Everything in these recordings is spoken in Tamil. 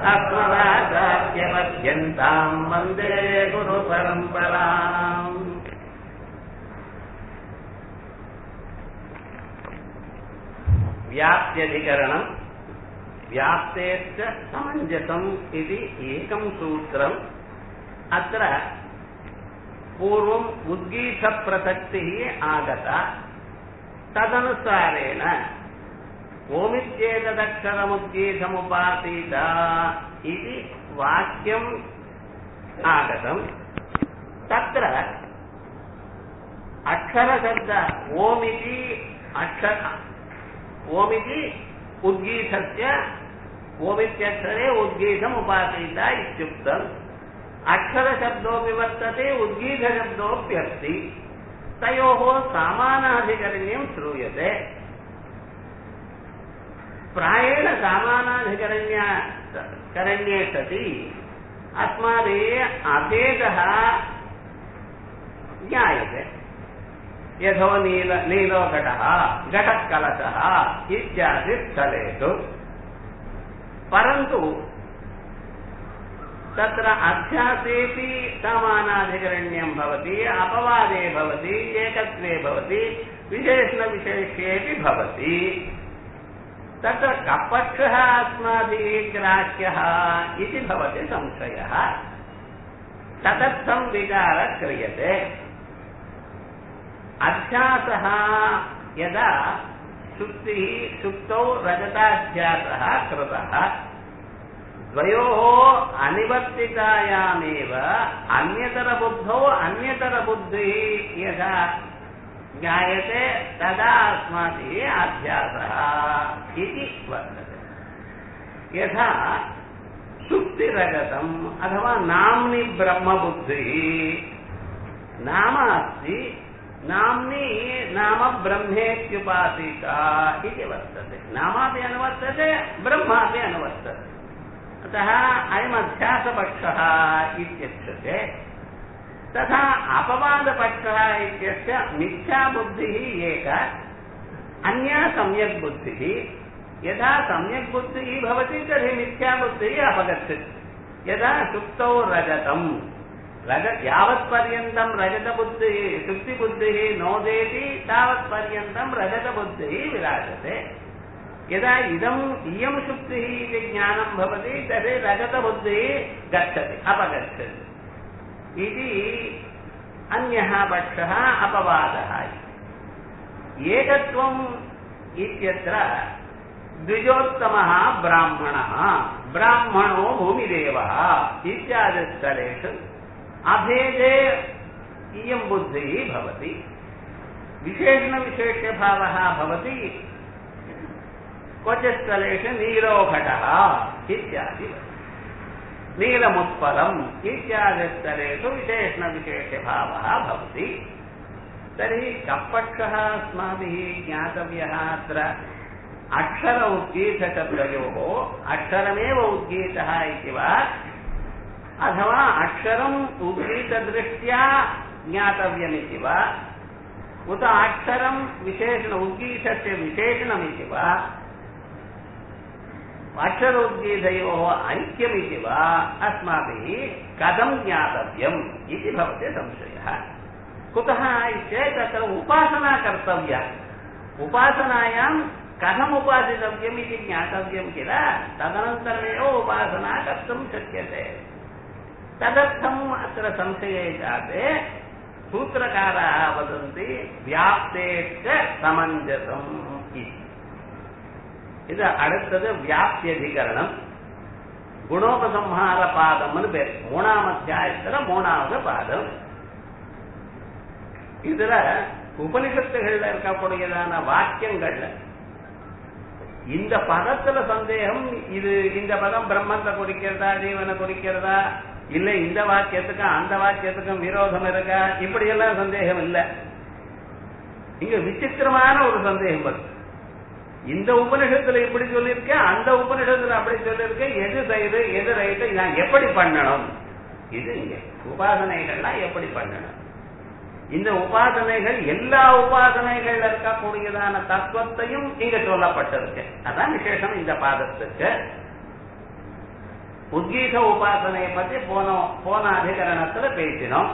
अस्मदाचार्यपर्यन्ताम् वन्दे गुरुपरम्पराम् व्याप्त्यधिकरणम् व्याप्तेश्च समञ्जसम् इति एकं सूत्रम् अत्र पूर्वम् उद्गीतप्रसक्तिः आगता तदनुसारेण ओमित्येतदक्षरमुद्गीतमुपासीत इति वाक्यम् आगतम् तत्र अक्षरशब्द ओमिति अक्षर ओमिति उद्गीतस्य ओमित्यक्षरे उद्गीतम् उपासीत इत्युक्तम् अक्षरशब्दोऽपि वर्तते उद्गीतशब्दोऽप्यस्ति तयोः सामानाधिकरण्यं श्रूयते प्रायेण सामानाधिकरण्य करण्ये सति अस्माभिः अभेदः ज्ञायते यथो नील नीलो घटः घटः कलशः इत्यादि स्थलेषु परन्तु तत्र अध्यासेपि समानाधिकरण्यं भवति अपवादे भवति एकत्वे भवति विशेषणविशेष्येपि भवति तत्र कपक्षः अस्माभिः ग्राह्यः इति भवति संशयः तदर्थं विचारः क्रियते अध्यासः यदा सुप्तिः सुप्तौ रजताध्यासः कृतः द्वयोः अनिवर्तितायामेव अन्यतरबुद्धौ अन्यतरबुद्धिः यथा ज्ञायते तदा अस्माभिः अध्यासः इति वर्तते यथा सुप्तिरगतम् अथवा नाम्नि ब्रह्मबुद्धिः नाम अस्ति नाम्नि नाम ब्रह्मेत्युपासिता इति वर्तते नामापि अनुवर्तते ब्रह्मापि अनुवर्तते अतः अयमध्यासपक्षः इत्युच्यते तथा अपवादपक्षः इत्यस्य मिथ्याबुद्धिः एक अन्या सम्यक् बुद्धिः यदा सम्यक् बुद्धिः भवति तर्हि मिथ्याबुद्धिः अपगच्छति यदा सुप्तौ रजतम् रज यावत्पर्यन्तं रजतबुद्धिः सुप्तिबुद्धिः नोदेति तावत्पर्यन्तं रजतबुद्धिः विराजते यदा इदम् इयं सुप्तिः इति ज्ञानं भवति तर्हि रजतबुद्धिः गच्छति अपगच्छति इति अन्यः पक्षः अपवादः एकत्वम् इत्यत्र द्विजोत्तमः ब्राह्मणः ब्राह्मणो भूमिदेवः इत्यादिस्थलेषु अभेदे इयं बुद्धिः भवति विशेषणविशेष्यभावः भवति क्वचित् स्थलेषु नीरोघटः इत्यादि नीलमुत्पलम् इत्यादिस्थलेषु विशेषणविशेषभावः भवति तर्हि कपक्षः अस्माभिः ज्ञातव्यः अत्र अक्षर उद्गीतशब्दयोः अक्षरमेव उद्गीतः इति वा अथवा अक्षरम् उद्गीतदृष्ट्या ज्ञातव्यमिति वा उत अक्षरं विशेषण उद्गीतस्य विशेषणमिति वा अक्षरोद्गीतयोः ऐक्यमिति वा अस्माभिः कथं ज्ञातव्यम् इति भवति संशयः कुतः चेत् तत्र उपासना कर्तव्या उपासनायां कथम् उपासितव्यम् इति ज्ञातव्यं किल तदनन्तरमेव उपासना कर्तुं शक्यते तदर्थम् अत्र संशये जाते सूत्रकाराः वदन्ति व्याप्तेश्च समञ्जसम् इति இது அடுத்தது வியாப்தியதிகரணம் குணோபசம்ஹார பாதம்னு பேர் மூணாம் அத்தியாயத்துல மூணாவது பாதம் இதுல உபனிஷத்துகள்ல இருக்கக்கூடியதான வாக்கியங்கள்ல இந்த பதத்துல சந்தேகம் இது இந்த பதம் பிரம்மத்தை குறிக்கிறதா ஜீவனை குறிக்கிறதா இல்ல இந்த வாக்கியத்துக்கும் அந்த வாக்கியத்துக்கும் விரோதம் இருக்கா இப்படி எல்லாம் சந்தேகம் இல்ல இங்க விசித்திரமான ஒரு சந்தேகம் வருது இந்த உபனிஷத்துல இப்படி சொல்லியிருக்கேன் அந்த உபனிஷத்துல அப்படி சொல்லியிருக்கேன் எது செய்து எது ரைட்டு நான் எப்படி பண்ணணும் இது இங்க உபாசனைகள்லாம் எப்படி பண்ணணும் இந்த உபாசனைகள் எல்லா உபாசனைகள் இருக்கக்கூடியதான தத்துவத்தையும் இங்க சொல்லப்பட்டிருக்கு அதான் விசேஷம் இந்த பாதத்துக்கு உத்கீத உபாசனையை பத்தி போன போன அதிகரணத்துல பேசினோம்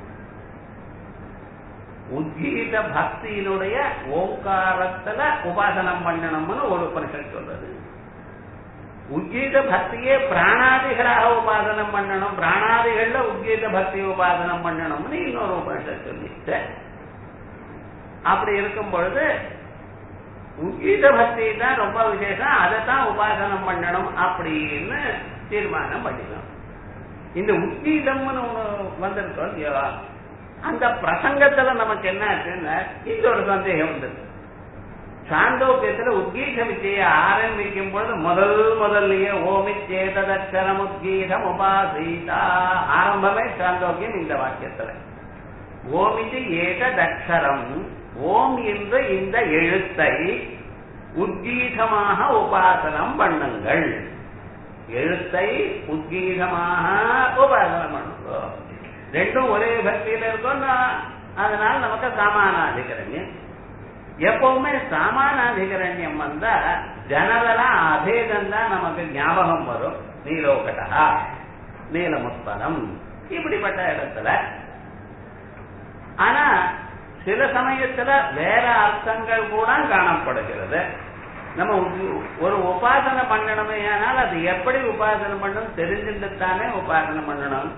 உத்கீத பக்தியினுடைய ஓங்காரத்துல உபாசனம் பண்ணணும்னு ஒரு உபனிஷத் சொல்றது உத்கீத பக்தியே பிராணாதிகளாக உபாசனம் பண்ணணும் பிராணாதிகள்ல உத்கீத பக்தி உபாசனம் பண்ணணும்னு இன்னொரு உபனிஷத் சொல்லிட்டு அப்படி இருக்கும் பொழுது உத்கீத பக்தி தான் ரொம்ப விசேஷம் அதை தான் உபாசனம் பண்ணணும் அப்படின்னு தீர்மானம் பண்ணிக்கணும் இந்த உத்கீதம்னு ஒண்ணு வந்திருக்கோம் இல்லையா அந்த பிரசங்கத்துல நமக்கு என்ன ஆச்சுன்னா இந்த ஒரு சந்தேகம் வந்தது சாந்தோக்கியத்துல உத்கீத வித்தியை ஆரம்பிக்கும் பொழுது முதல் முதல்லயே ஓமி சேததக்ஷரம் உத்கீதம் உபாசீதா ஆரம்பமே சாந்தோக்கியம் இந்த வாக்கியத்துல ஓமிதி ஏததக்ஷரம் ஓம் என்ற இந்த எழுத்தை உத்கீதமாக உபாசனம் பண்ணுங்கள் எழுத்தை உத்கீதமாக உபாசனம் பண்ணுங்க ரெண்டும் ஒரே பக்தியில இருக்கும் அதனால நமக்கு சாமானாதிகரண்யம் எப்பவுமே சாமானாதிகரண்யம் வந்தா ஜனரலா அபேதம் தான் நமக்கு ஞாபகம் வரும் நீலோகடா நீலமுத்பலம் இப்படிப்பட்ட இடத்துல ஆனா சில சமயத்துல வேற அர்த்தங்கள் கூட காணப்படுகிறது நம்ம ஒரு உபாசனை பண்ணணுமே ஆனால் அது எப்படி உபாசனை பண்ணணும் தெரிஞ்சுட்டு தானே உபாசனை பண்ணணும்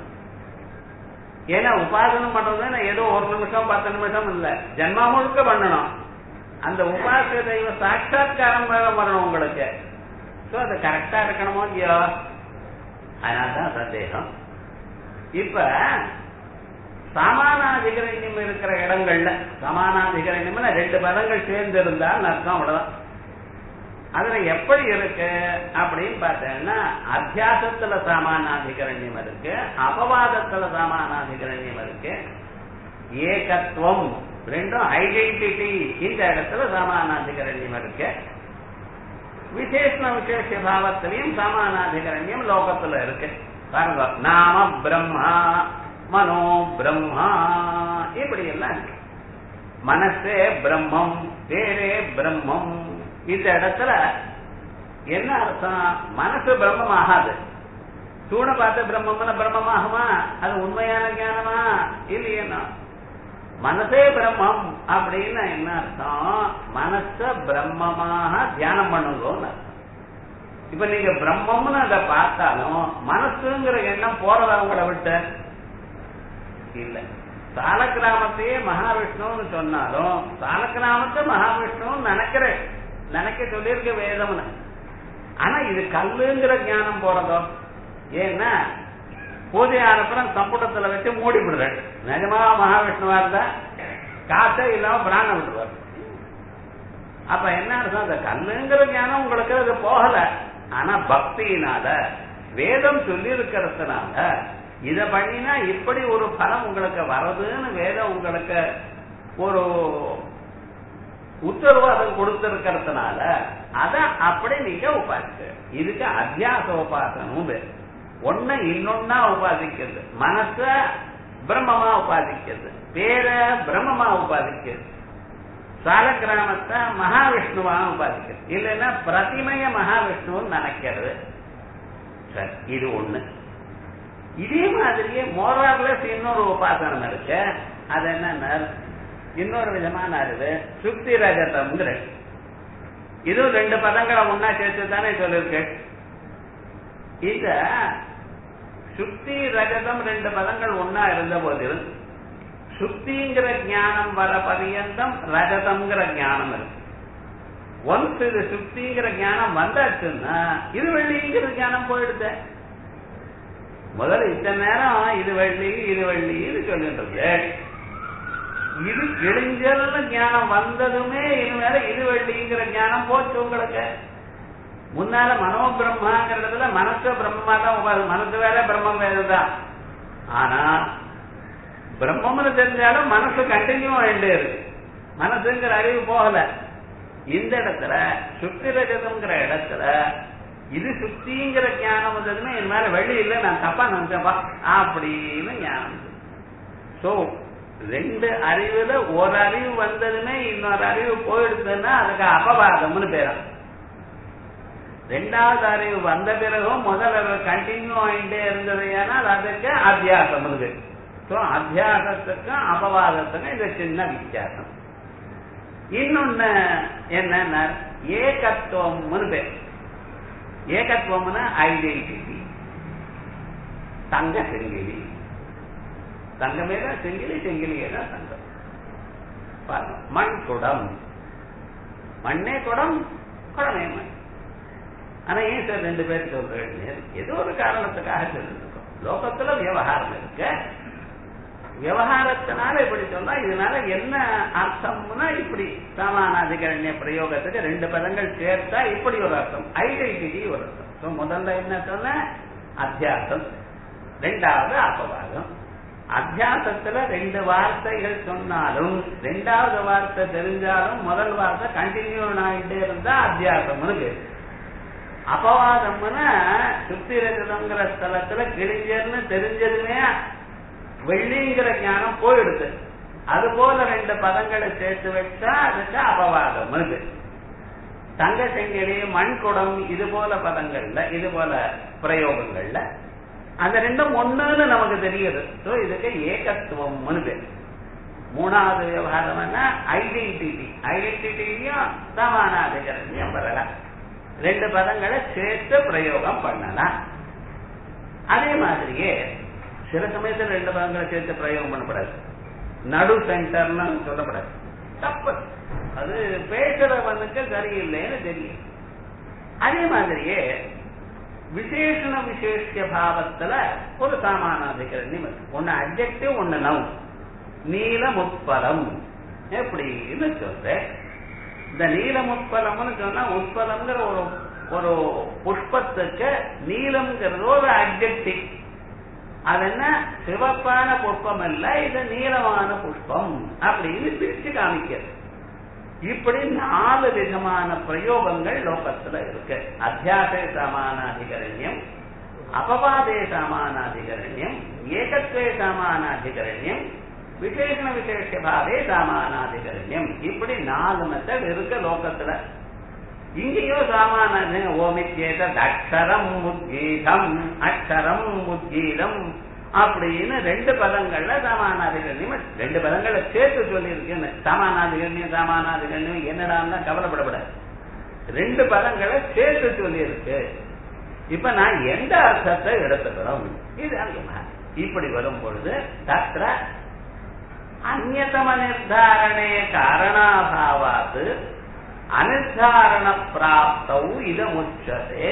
ஏன்னா உபாசனம் பண்றது ஏதோ ஒரு நிமிஷம் பத்து நிமிஷம் இல்ல ஜென்மா முழுக்க பண்ணணும் அந்த உபாச தெய்வ சாட்சா்காரம் வரணும் உங்களுக்கு சோ அது கரெக்டா இருக்கணுமோ இல்லையோ அதனால்தான் சந்தேகம் இப்ப சமானாதிகரண்யம் இருக்கிற இடங்கள்ல சமானாதிகரண்யம் ரெண்டு பதங்கள் சேர்ந்து இருந்தால் அர்த்தம் அவ்வளவுதான் அதுல எப்படி இருக்கு அப்படின்னு பார்த்தேன்னா அத்தியாசத்துல சமானாதிகரண்யம் இருக்கு அபவாதத்துல சமானாதிகரண்யம் இருக்கு ஏகத்துவம் ரெண்டும் ஐடென்டிட்டி இந்த இடத்துல சமானாதிகரண்யம் இருக்கு விசேஷ விசேஷ பாவத்திலையும் சமானாதிகரண்யம் லோகத்துல இருக்கு பாருங்க நாம பிரம்மா மனோ பிரம்மா இப்படி எல்லாம் இருக்கு மனசே பிரம்மம் பேரே பிரம்மம் இந்த இடத்துல என்ன அர்த்தம் மனசு பிரம்மம் ஆகாது தூணை பார்த்து பிரம்மம்னா பிரம்மமாகுமா அது உண்மையான ஞானமா இல்லையா மனசே பிரம்மம் அப்படின்னு என்ன அர்த்தம் மனச பிரம்மமாக தியானம் பண்ணுங்கன்னு அர்த்தம் இப்ப நீங்க பிரம்மம்னு அதை பார்த்தாலும் மனசுங்கிற எண்ணம் போறதா உங்களை விட்டு இல்ல சாலக்கிராமத்தையே மகாவிஷ்ணுன்னு சொன்னாலும் சாலக்கிராமத்தை மகாவிஷ்ணுன்னு நினைக்கிறேன் நினைக்க சொல்லியிருக்க வேதம்னு ஆனா இது கல்லுங்கிற ஞானம் போறதோ ஏன்னா பூஜை ஆனப்புறம் சம்புடத்துல வச்சு மூடி விடுறேன் நிஜமா மகாவிஷ்ணுவா இருந்தா காசே இல்லாம பிராணம் விட்டுருவார் அப்ப என்ன அர்த்தம் அந்த கல்லுங்கிற ஞானம் உங்களுக்கு அது போகல ஆனா பக்தியினால வேதம் சொல்லி இருக்கிறதுனால இத பண்ணினா இப்படி ஒரு பலம் உங்களுக்கு வருதுன்னு வேதம் உங்களுக்கு ஒரு உத்தரவாதம் கொடுத்திருக்கிறதுனால அத அப்படி நீங்க உபாசிக்க இதுக்கு அத்தியாச உபாசனும் பேர் ஒண்ணு இன்னொன்னா உபாசிக்கிறது மனச பிரம்மமா உபாசிக்கிறது பேர பிரம்மமா உபாசிக்கிறது சாலக்கிராமத்தை மகாவிஷ்ணுவா உபாசிக்கிறது இல்லைன்னா பிரதிமய மகாவிஷ்ணுன்னு நினைக்கிறது சரி இது ஒண்ணு இதே மாதிரியே மோரார்லஸ் இன்னொரு உபாசனம் இருக்கு அது என்ன இன்னொரு விதமான அறிவு சுக்தி ரஜதம்ங்கிற இதுவும் ரெண்டு பதங்களை ஒன்னா சேர்த்து தானே சொல்லிருக்கு இந்த சுக்தி ரஜதம் ரெண்டு பதங்கள் ஒன்னா இருந்த போதில் சுக்திங்கிற ஞானம் வர பரியந்தம் ரஜதம்ங்கிற ஞானம் இருக்கு ஒன்ஸ் இது சுக்திங்கிற ஞானம் வந்தாச்சுன்னா இது வெள்ளிங்கிற ஞானம் போயிடுது முதல்ல இத்தனை நேரம் இது வெள்ளி இது வெள்ளி இது சொல்லிட்டு இருக்கு இது இளைஞர்னு ஞானம் வந்ததுமே இனிமேல இது வெள்ளிங்கிற ஞானம் போச்சு உங்களுக்கு முன்னால மனோ பிரம்மாங்கிறதுல மனசு பிரம்மா தான் உபாது மனசு வேற பிரம்மம் வேறதான் ஆனா பிரம்மம்னு தெரிஞ்சாலும் மனசு கண்டினியூ ஆயிட்டே இருக்கு மனசுங்கிற அறிவு போகல இந்த இடத்துல சுத்தி ரஜதம்ங்கிற இடத்துல இது சுத்திங்கிற ஞானம் வந்ததுமே என் மேல வெள்ளி இல்லை நான் தப்பா நினைச்சப்பா அப்படின்னு ஞானம் சோ ரெண்டு அறிவுல ஒரு அறிவு வந்ததுமே இன்னொரு அறிவு போயிடுதுன்னா அதுக்கு அபவாதம்னு பேரும் ரெண்டாவது அறிவு வந்த பிறகும் முதல் அறிவு கண்டினியூ ஆயிட்டே இருந்தது ஏனால் அதுக்கு அத்தியாசம் இருக்கு ஸோ அத்தியாசத்துக்கும் அபவாதத்துக்கும் இது சின்ன வித்தியாசம் இன்னொன்னு என்னன்னா ஏகத்துவம்னு பேர் ஏகத்துவம்னா ஐடென்டிட்டி தங்க செங்கிலி தங்கமே தான் செங்கிலி செங்கிலியே தான் தங்கம் பாருங்க மண் குடம் மண்ணே குடம் குடமே மண் ஆனா ஏன் சார் ரெண்டு பேர் சொல்றேன் ஏதோ ஒரு காரணத்துக்காக சொல்லிருக்கோம் லோகத்துல விவகாரம் இருக்கு விவகாரத்தினால இப்படி சொன்னா இதனால என்ன அர்த்தம்னா இப்படி சாமானாதிகரண்ய பிரயோகத்துக்கு ரெண்டு பதங்கள் சேர்த்தா இப்படி ஒரு அர்த்தம் ஐடென்டிட்டி ஒரு அர்த்தம் So, முதல்ல என்ன சொன்ன அத்தியாசம் ரெண்டாவது அபவாதம் அத்தியாசத்துல ரெண்டு வார்த்தைகள் சொன்னாலும் ரெண்டாவது வார்த்தை தெரிஞ்சாலும் முதல் வார்த்தை கண்டினியூ ஆகிட்டே இருந்தா அத்தியாசம்னு பேரு அபவாதம்னா சுத்தி இருக்கிறதுங்கிற ஸ்தலத்துல கிழிஞ்சர்னு தெரிஞ்சதுமே வெள்ளிங்கிற ஞானம் போயிடுது அது போல ரெண்டு பதங்களை சேர்த்து வச்சா அதுக்கு அபவாதம் இருக்கு தங்க செங்கலி மண் குடம் இது போல பதங்கள்ல இது போல பிரயோகங்கள்ல அந்த ரெண்டும் ஒண்ணுன்னு நமக்கு தெரியுது சோ இதுக்கு ஏகத்துவம்னு பேர் மூணாவது விவகாரம் ஐடென்டிட்டி ஐடென்டிட்டியும் சமானாதிகரண்யம் வரலாம் ரெண்டு பதங்களை சேர்த்து பிரயோகம் பண்ணலாம் அதே மாதிரியே சில சமயத்தில் ரெண்டு பதங்களை சேர்த்து பிரயோகம் பண்ணக்கூடாது நடு சென்டர்னு சொல்லக்கூடாது தப்பு அது பேசுறவனுக்கு சரியில்லைன்னு தெரியும் அதே மாதிரியே விசேஷண விசேஷ பாவத்துல ஒரு சாமானாதிகரண்யம் இருக்கு ஒன்னு அப்ஜெக்டிவ் ஒன்னு நவுன் நீலமுத்பலம் எப்படின்னு சொல்றேன் இந்த நீலமுத்பலம்னு சொன்னா உட்பலம்ங்கிற ஒரு ஒரு புஷ்பத்துக்கு நீலம்ங்கிறது ஒரு அப்ஜெக்டிவ் அது என்ன சிவப்பான புஷ்பம் இல்ல இது நீளமான புஷ்பம் அப்படின்னு பிரிச்சு காமிக்கிறது இப்படி நாலு விதமான பிரயோகங்கள் லோகத்துல இருக்கு அத்தியாசே சமானாதிகரண்யம் அபவாதே சமானாதிகரண்யம் ஏகத்வே சமானாதிகரண்யம் விசேஷண விசேஷ பாவே சாமானாதிகரண்யம் இப்படி நாலு மெத்தட் இருக்கு லோகத்துல இங்கேயோ சாமான ஓமித்யேத அக்ஷரம் உத்கீதம் அக்ஷரம் உத்கீதம் அப்படின்னு ரெண்டு பதங்கள்ல சமானாதிகரண்யம் ரெண்டு பதங்களை சேர்த்து சொல்லி இருக்குன்னு சமானாதிகரண்யம் சமானாதிகரண்யம் என்னடான்னு கவலைப்படப்படாது ரெண்டு பதங்களை சேர்த்து சொல்லி இருக்கு இப்ப நான் எந்த அர்த்தத்தை எடுத்துக்கிறோம் இது அங்க இப்படி வரும் பொழுது தத்திர அந்நதம நிர்தாரணே காரணாபாவாத் அனிர்தாரண பிராப்தவு இதமுச்சதே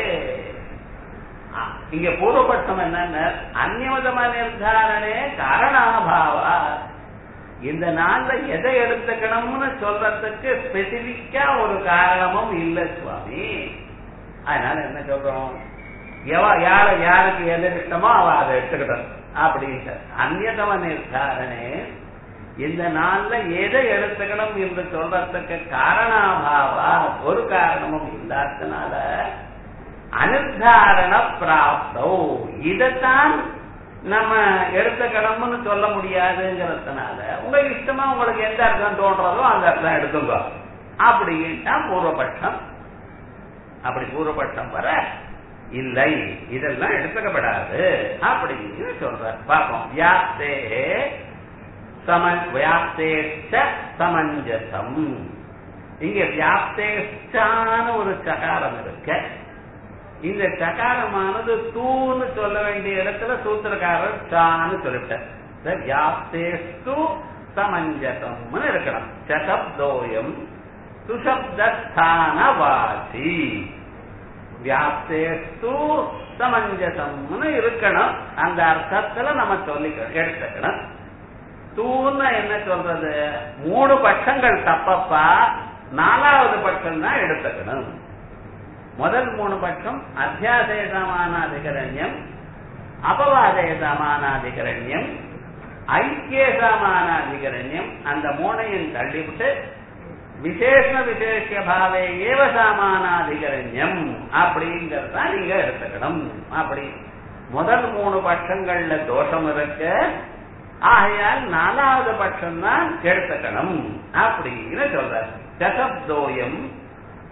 இங்க பூர்வபட்சம் என்னன்னு அந்நியதம நிர்தாரணே காரணாபாவா இந்த நாள்ல எதை எடுத்துக்கணும்னு சொல்றதுக்கு ஸ்பெசிபிக்கா ஒரு காரணமும் இல்ல சுவாமி அதனால என்ன சொல்றோம் எவ யார யாருக்கு எது இஷ்டமோ அவ அதை எடுத்துக்கிட்டோம் அப்படின்ட்டு அந்நியதம நிர்தாரணே இந்த நாள்ல எதை எடுத்துக்கணும் என்று சொல்றதுக்கு காரணாபாவா ஒரு காரணமும் இல்லாதனால அனிர்தாரண பிராப்தோ இதைத்தான் நம்ம எடுத்துக்கணும்னு சொல்ல முடியாதுங்கிறதுனால உங்க இஷ்டமா உங்களுக்கு எந்த அர்த்தம் தோன்றதோ அந்த அர்த்தம் எடுத்துங்க அப்படின்ட்டா பூர்வபட்சம் அப்படி பூர்வபட்சம் வர இல்லை இதெல்லாம் எடுத்துக்கப்படாது அப்படின்னு சொல்ற பார்ப்போம் வியாப்தே சமன் வியாப்தேச்ச சமஞ்சசம் இங்க வியாப்தேச்சான ஒரு சகாரம் இருக்கு இந்த சகாரமானது தூன்னு சொல்ல வேண்டிய இடத்துல சூத்திரக்காரர் சான்னு சொல்லிவிட்டார் வியாப்தேஸ்து சமஞ்சசம்னு இருக்கணும் சசப்தோயம் சுசப்தஸ்தான வாசி வியாப்தேஸ்து சமஞ்சசம்னு இருக்கணும் அந்த அர்த்தத்துல நம்ம சொல்லிக்கணும் எடுத்துக்கணும் தூன்னு என்ன சொல்றது மூணு பட்சங்கள் தப்பப்பா நாலாவது பட்சம் தான் எடுத்துக்கணும் முதல் மூணு பட்சம் அத்தியாசய சமானாதிகரண்யம் அபவாதய சமானாதிகரண்யம் ஐக்கிய சமானாதிகரண்யம் அந்த மூணையும் தள்ளிவிட்டு விசேஷ விசேஷ பாவே ஏவ சாமானாதிகரண்யம் அப்படிங்கறத நீங்க எடுத்துக்கணும் அப்படி முதல் மூணு பட்சங்கள்ல தோஷம் இருக்கு ஆகையால் நாலாவது பட்சம் தான் எடுத்துக்கணும் அப்படின்னு சொல்ற சசப்தோயம்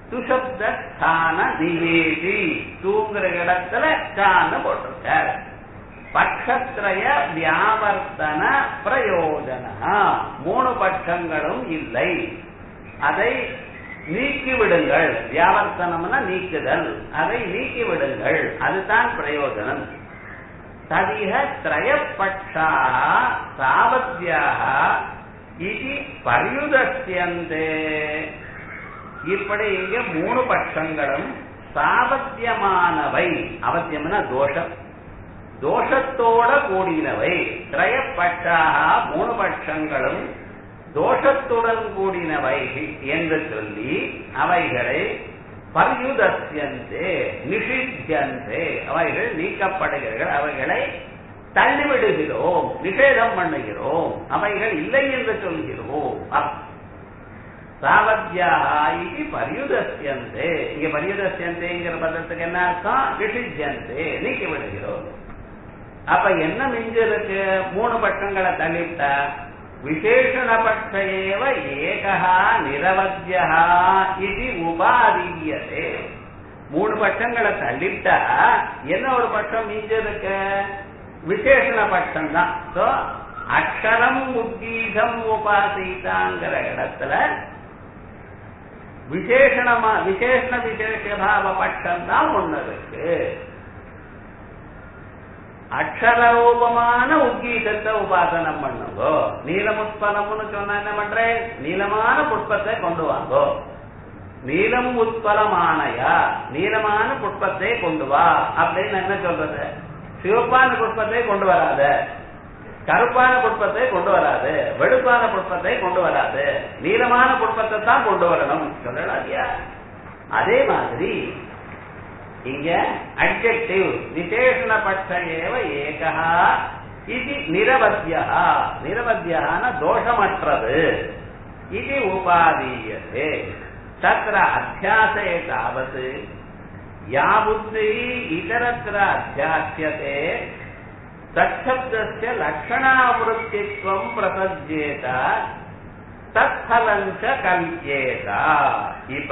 சுஷப்த ஸ்தான நிவேதி தூங்குற இடத்துல ஸ்தான போட்டிருக்கார் பட்சத்ரய வியாவர்த்தன பிரயோஜன மூணு பட்சங்களும் இல்லை அதை நீக்கிவிடுங்கள் வியாவர்த்தனம்னா நீக்குதல் அதை நீக்கிவிடுங்கள் அதுதான் பிரயோஜனம் ததிக திரயப்பட்சாக சாவத்தியாக இது பரியுதஸ்யந்தே இப்படி இங்க மூணு பட்சங்களும் சாபத்தியமானவை அவசியம்னா தோஷம் தோஷத்தோட கூடினவை திரயப்பட்டாக மூணு பட்சங்களும் தோஷத்துடன் கூடினவை என்று சொல்லி அவைகளை பரியுதஸ்யந்தே நிஷித்தியந்தே அவைகள் நீக்கப்படுகிறீர்கள் அவைகளை தள்ளிவிடுகிறோம் நிஷேதம் பண்ணுகிறோம் அவைகள் இல்லை என்று சொல்கிறோம் சாவத்தியாகி பரியுதஸ்யந்தே இங்க பரியுதஸ்யந்தேங்கிற பதத்துக்கு என்ன அர்த்தம் நிஷித்தியந்தே நீக்கி விடுகிறோம் அப்ப என்ன மிஞ்சு இருக்கு மூணு பட்சங்களை தள்ளிவிட்டா விசேஷணபட்ச ஏவ ஏகா நிரவத்தியா இது உபாதீயதே மூணு பட்சங்களை தள்ளிட்டா என்ன ஒரு பட்சம் மிஞ்சு இருக்கு விசேஷண பட்சம் தான் சோ அக்ஷரம் உத்கீதம் உபாசிதாங்கிற இடத்துல விசேஷணமா விசேஷ விசேஷ பாவ பட்சம் தான் ஒண்ணு இருக்கு அக்ஷரூபமான உத்கீதத்தை உபாசனம் பண்ணுங்கோ நீலமுத்பலம்னு சொன்னா என்ன பண்றேன் நீளமான புஷ்பத்தை கொண்டு வாங்கோ நீலம் உட்பலமானயா நீளமான புஷ்பத்தை கொண்டு வா அப்படின்னு என்ன சொல்றது சிவப்பான புஷ்பத்தை கொண்டு வராத கருப்பான புஷ்பத்தை கொண்டு வராது வெளுப்பான புஷ்பத்தை கொண்டு வராது நீளமான புஷ்பத்தை தான் கொண்டு வரணும் சொல்லலாதியா அதே மாதிரி இங்க அட்ஜெக்டிவ் விசேஷணபட்ச ஏவ ஏகா இது நிரவத்தியா நிரவத்தியான தோஷமற்றது இது உபாதீயதே தத்திர அத்தியாசே தாவத் யா புத்தி இதரத்திர அத்தியாசியதே தற்சப்தஸ்ய லட்சணாவிருத்தித்வம் பிரசஜ்யேத தத்ஃபலஞ்ச கல்யேதா இப்ப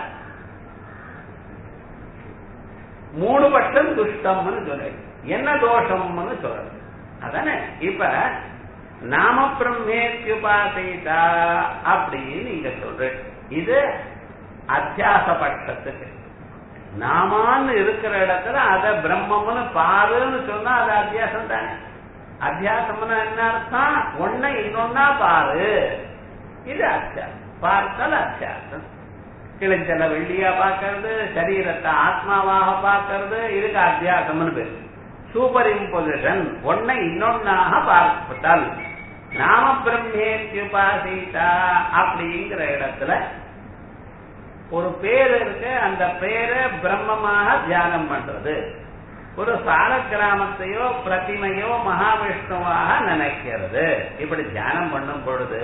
மூணு பட்சம் துஷ்டம்னு சொல்ல என்ன தோஷம்னு சொல்றது அதானே இப்ப நாம பிரம்மேத்யுபாசிதா அப்படின்னு நீங்க சொல்ற இது அத்தியாச பட்சத்துக்கு நாமான்னு இருக்கிற இடத்துல அத பிரம்மம்னு பாருன்னு சொன்னா அது அத்தியாசம் தானே அத்தியாசம்னா என்ன அர்த்தம் ஒன்ன இன்னொன்னா பாரு இது அத்தியாசம் பார்த்தல் அத்தியாசம் கிழிஞ்சல வெள்ளியா பாக்குறது சரீரத்தை ஆத்மாவாக பாக்குறது இதுக்கு அத்தியாசம்னு பேரு சூப்பர் இம்போசிஷன் ஒன்னை இன்னொன்னாக பார்ப்பதல் நாம பிரம்மேத்யுபாசிதா அப்படிங்கிற இடத்துல ஒரு பேர் இருக்கு அந்த பேரை பிரம்மமாக தியானம் பண்றது ஒரு சால கிராமத்தையோ பிரதிமையோ மகாவிஷ்ணுவாக நினைக்கிறது இப்படி தியானம் பண்ணும் பொழுது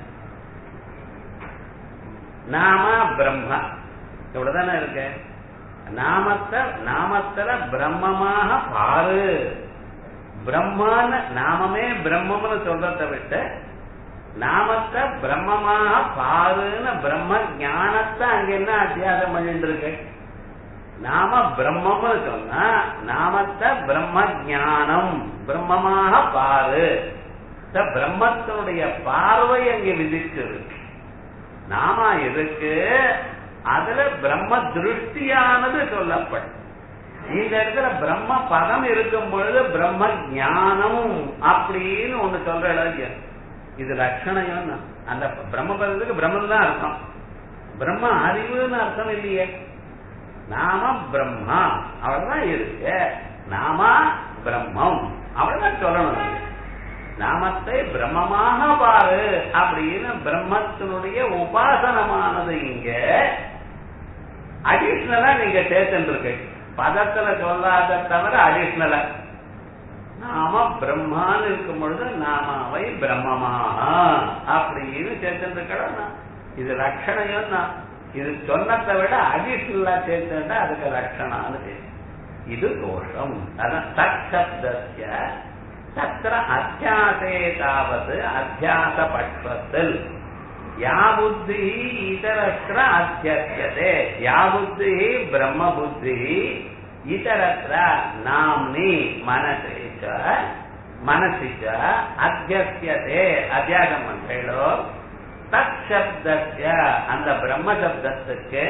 நாம பிரம்ம இவ்வளவுதானே இருக்கு நாமத்தை நாமத்துல பிரம்மமாக பாரு பிரம்மான நாமமே பிரம்மம்னு சொல்றதை விட்டு நாமத்தை பிரம்மமாக பாருன்னு பிரம்ம ஞானத்தை அங்க என்ன அத்தியாசம் பண்ணிட்டு இருக்கு நாம பிரம்மம்னு சொன்னா நாமத்தை பிரம்ம ஞானம் பிரம்மமாக பாரு பிரம்மத்தினுடைய பார்வை அங்க விதிச்சிருக்கு நாம இருக்கு அதுல பிரம்ம திருஷ்டியானது சொல்லப்படும் இந்த இடத்துல பிரம்ம பதம் இருக்கும் பொழுது பிரம்ம ஞானம் அப்படின்னு ஒண்ணு சொல்ற இடம் இது லட்சணம் அந்த பிரம்ம பதத்துக்கு பிரம்மன் தான் அர்த்தம் பிரம்ம அறிவுன்னு அர்த்தம் இல்லையே நாம பிரம்மா அவ்வளவுதான் இருக்கு நாம பிரம்மம் அவ்வளவுதான் சொல்லணும் நாமத்தை பிரம்மமாக பாரு அப்படின்னு பிரம்மத்தினுடைய உபாசனமானது இங்க அடிஷ்னலா நீங்க சேர்த்துருக்கு பதத்துல சொல்லாத தவிர அடிஷ்னலா நாம பிரம்மான்னு இருக்கும் பொழுது நாமாவை பிரம்மமாக அப்படின்னு சேர்த்துருக்கலாம் இது லட்சணையும் தான் இது சொன்னதை விட அடிஷ்னலா சேர்த்துட்டா அதுக்கு லட்சணான்னு பேரு இது தோஷம் அதான் தற்சப்தஸ்ய தத்திர அத்தியாசே தாவது அத்தியாச பட்சத்தில் யா புத்தி இதரத்திர அத்தியசியதே யா புத்தி பிரம்ம புத்தி இதரத்திர நாம்னி மனசே ச மனசி ச அத்தியசியதே அத்தியாசம் பண்றீங்களோ தத் சப்தஸ்ய அந்த பிரம்ம சப்தத்துக்கு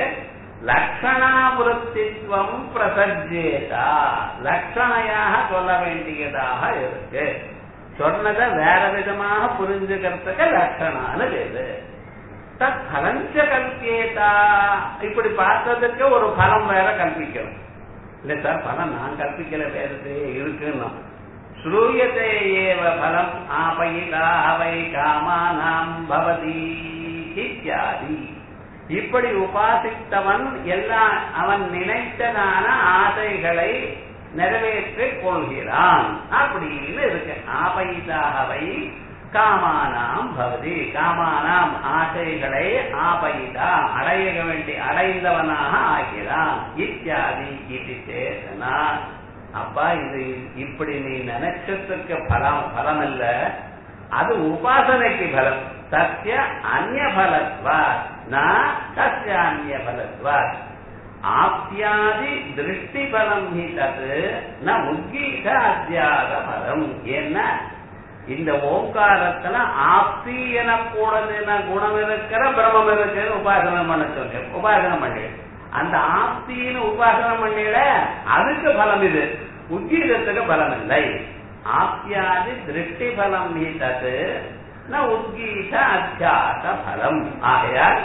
லட்சணாவிருத்தித்வம் பிரசஜேதா லட்சணையாக சொல்ல வேண்டியதாக இருக்கு சொன்னதை வேற விதமாக புரிஞ்சுக்கிறதுக்கு லட்சணான்னு பேரு தத் பலஞ்ச கல்பியேதா இப்படி பார்த்ததுக்கு ஒரு பலம் வேற கல்பிக்கணும் இல்ல சார் பலம் நான் கல்பிக்கல வேறது இருக்குன்னு ஸ்ரூயத்தை ஏவ பலம் ஆபயிதா அவை காமானாம் பவதி இத்தியாதி இப்படி உபாசித்தவன் எல்லாம் அவன் நினைத்ததான ஆசைகளை நிறைவேற்றிக் கொள்கிறான் அப்படின்னு இருக்கு ஆபயிதாகவை காமானாம் பவதி காமானாம் ஆசைகளை ஆபயிதா அடைய வேண்டி அடைந்தவனாக ஆகிறான் இத்தியாதி இது சேதனா அப்பா இது இப்படி நீ நினைச்சதுக்கு பலம் பலம் இல்ல அது உபாசனைக்கு பலம் சத்திய அந்நிய பலத்வா நான் சத்திய அந்நிய பலத்வா ஆப்தியாதி திருஷ்டி பலம் ஹி தது ந உத்கீத அத்தியாக பலம் ஏன்னா இந்த ஓங்காரத்துல ஆப்தி எனக்கூடதுன குணம் இருக்கிற பிரம்மம் இருக்குன்னு உபாசனை பண்ண சொல்லு உபாசனை பண்ணி அந்த ஆப்தின்னு உபாசனை பண்ணல அதுக்கு பலம் இது உத்கீதத்துக்கு பலம் இல்லை ஆப்தியாதி திருஷ்டி பலம் நீ தது ந உத்கீத அத்தியாச பலம் ஆகையால்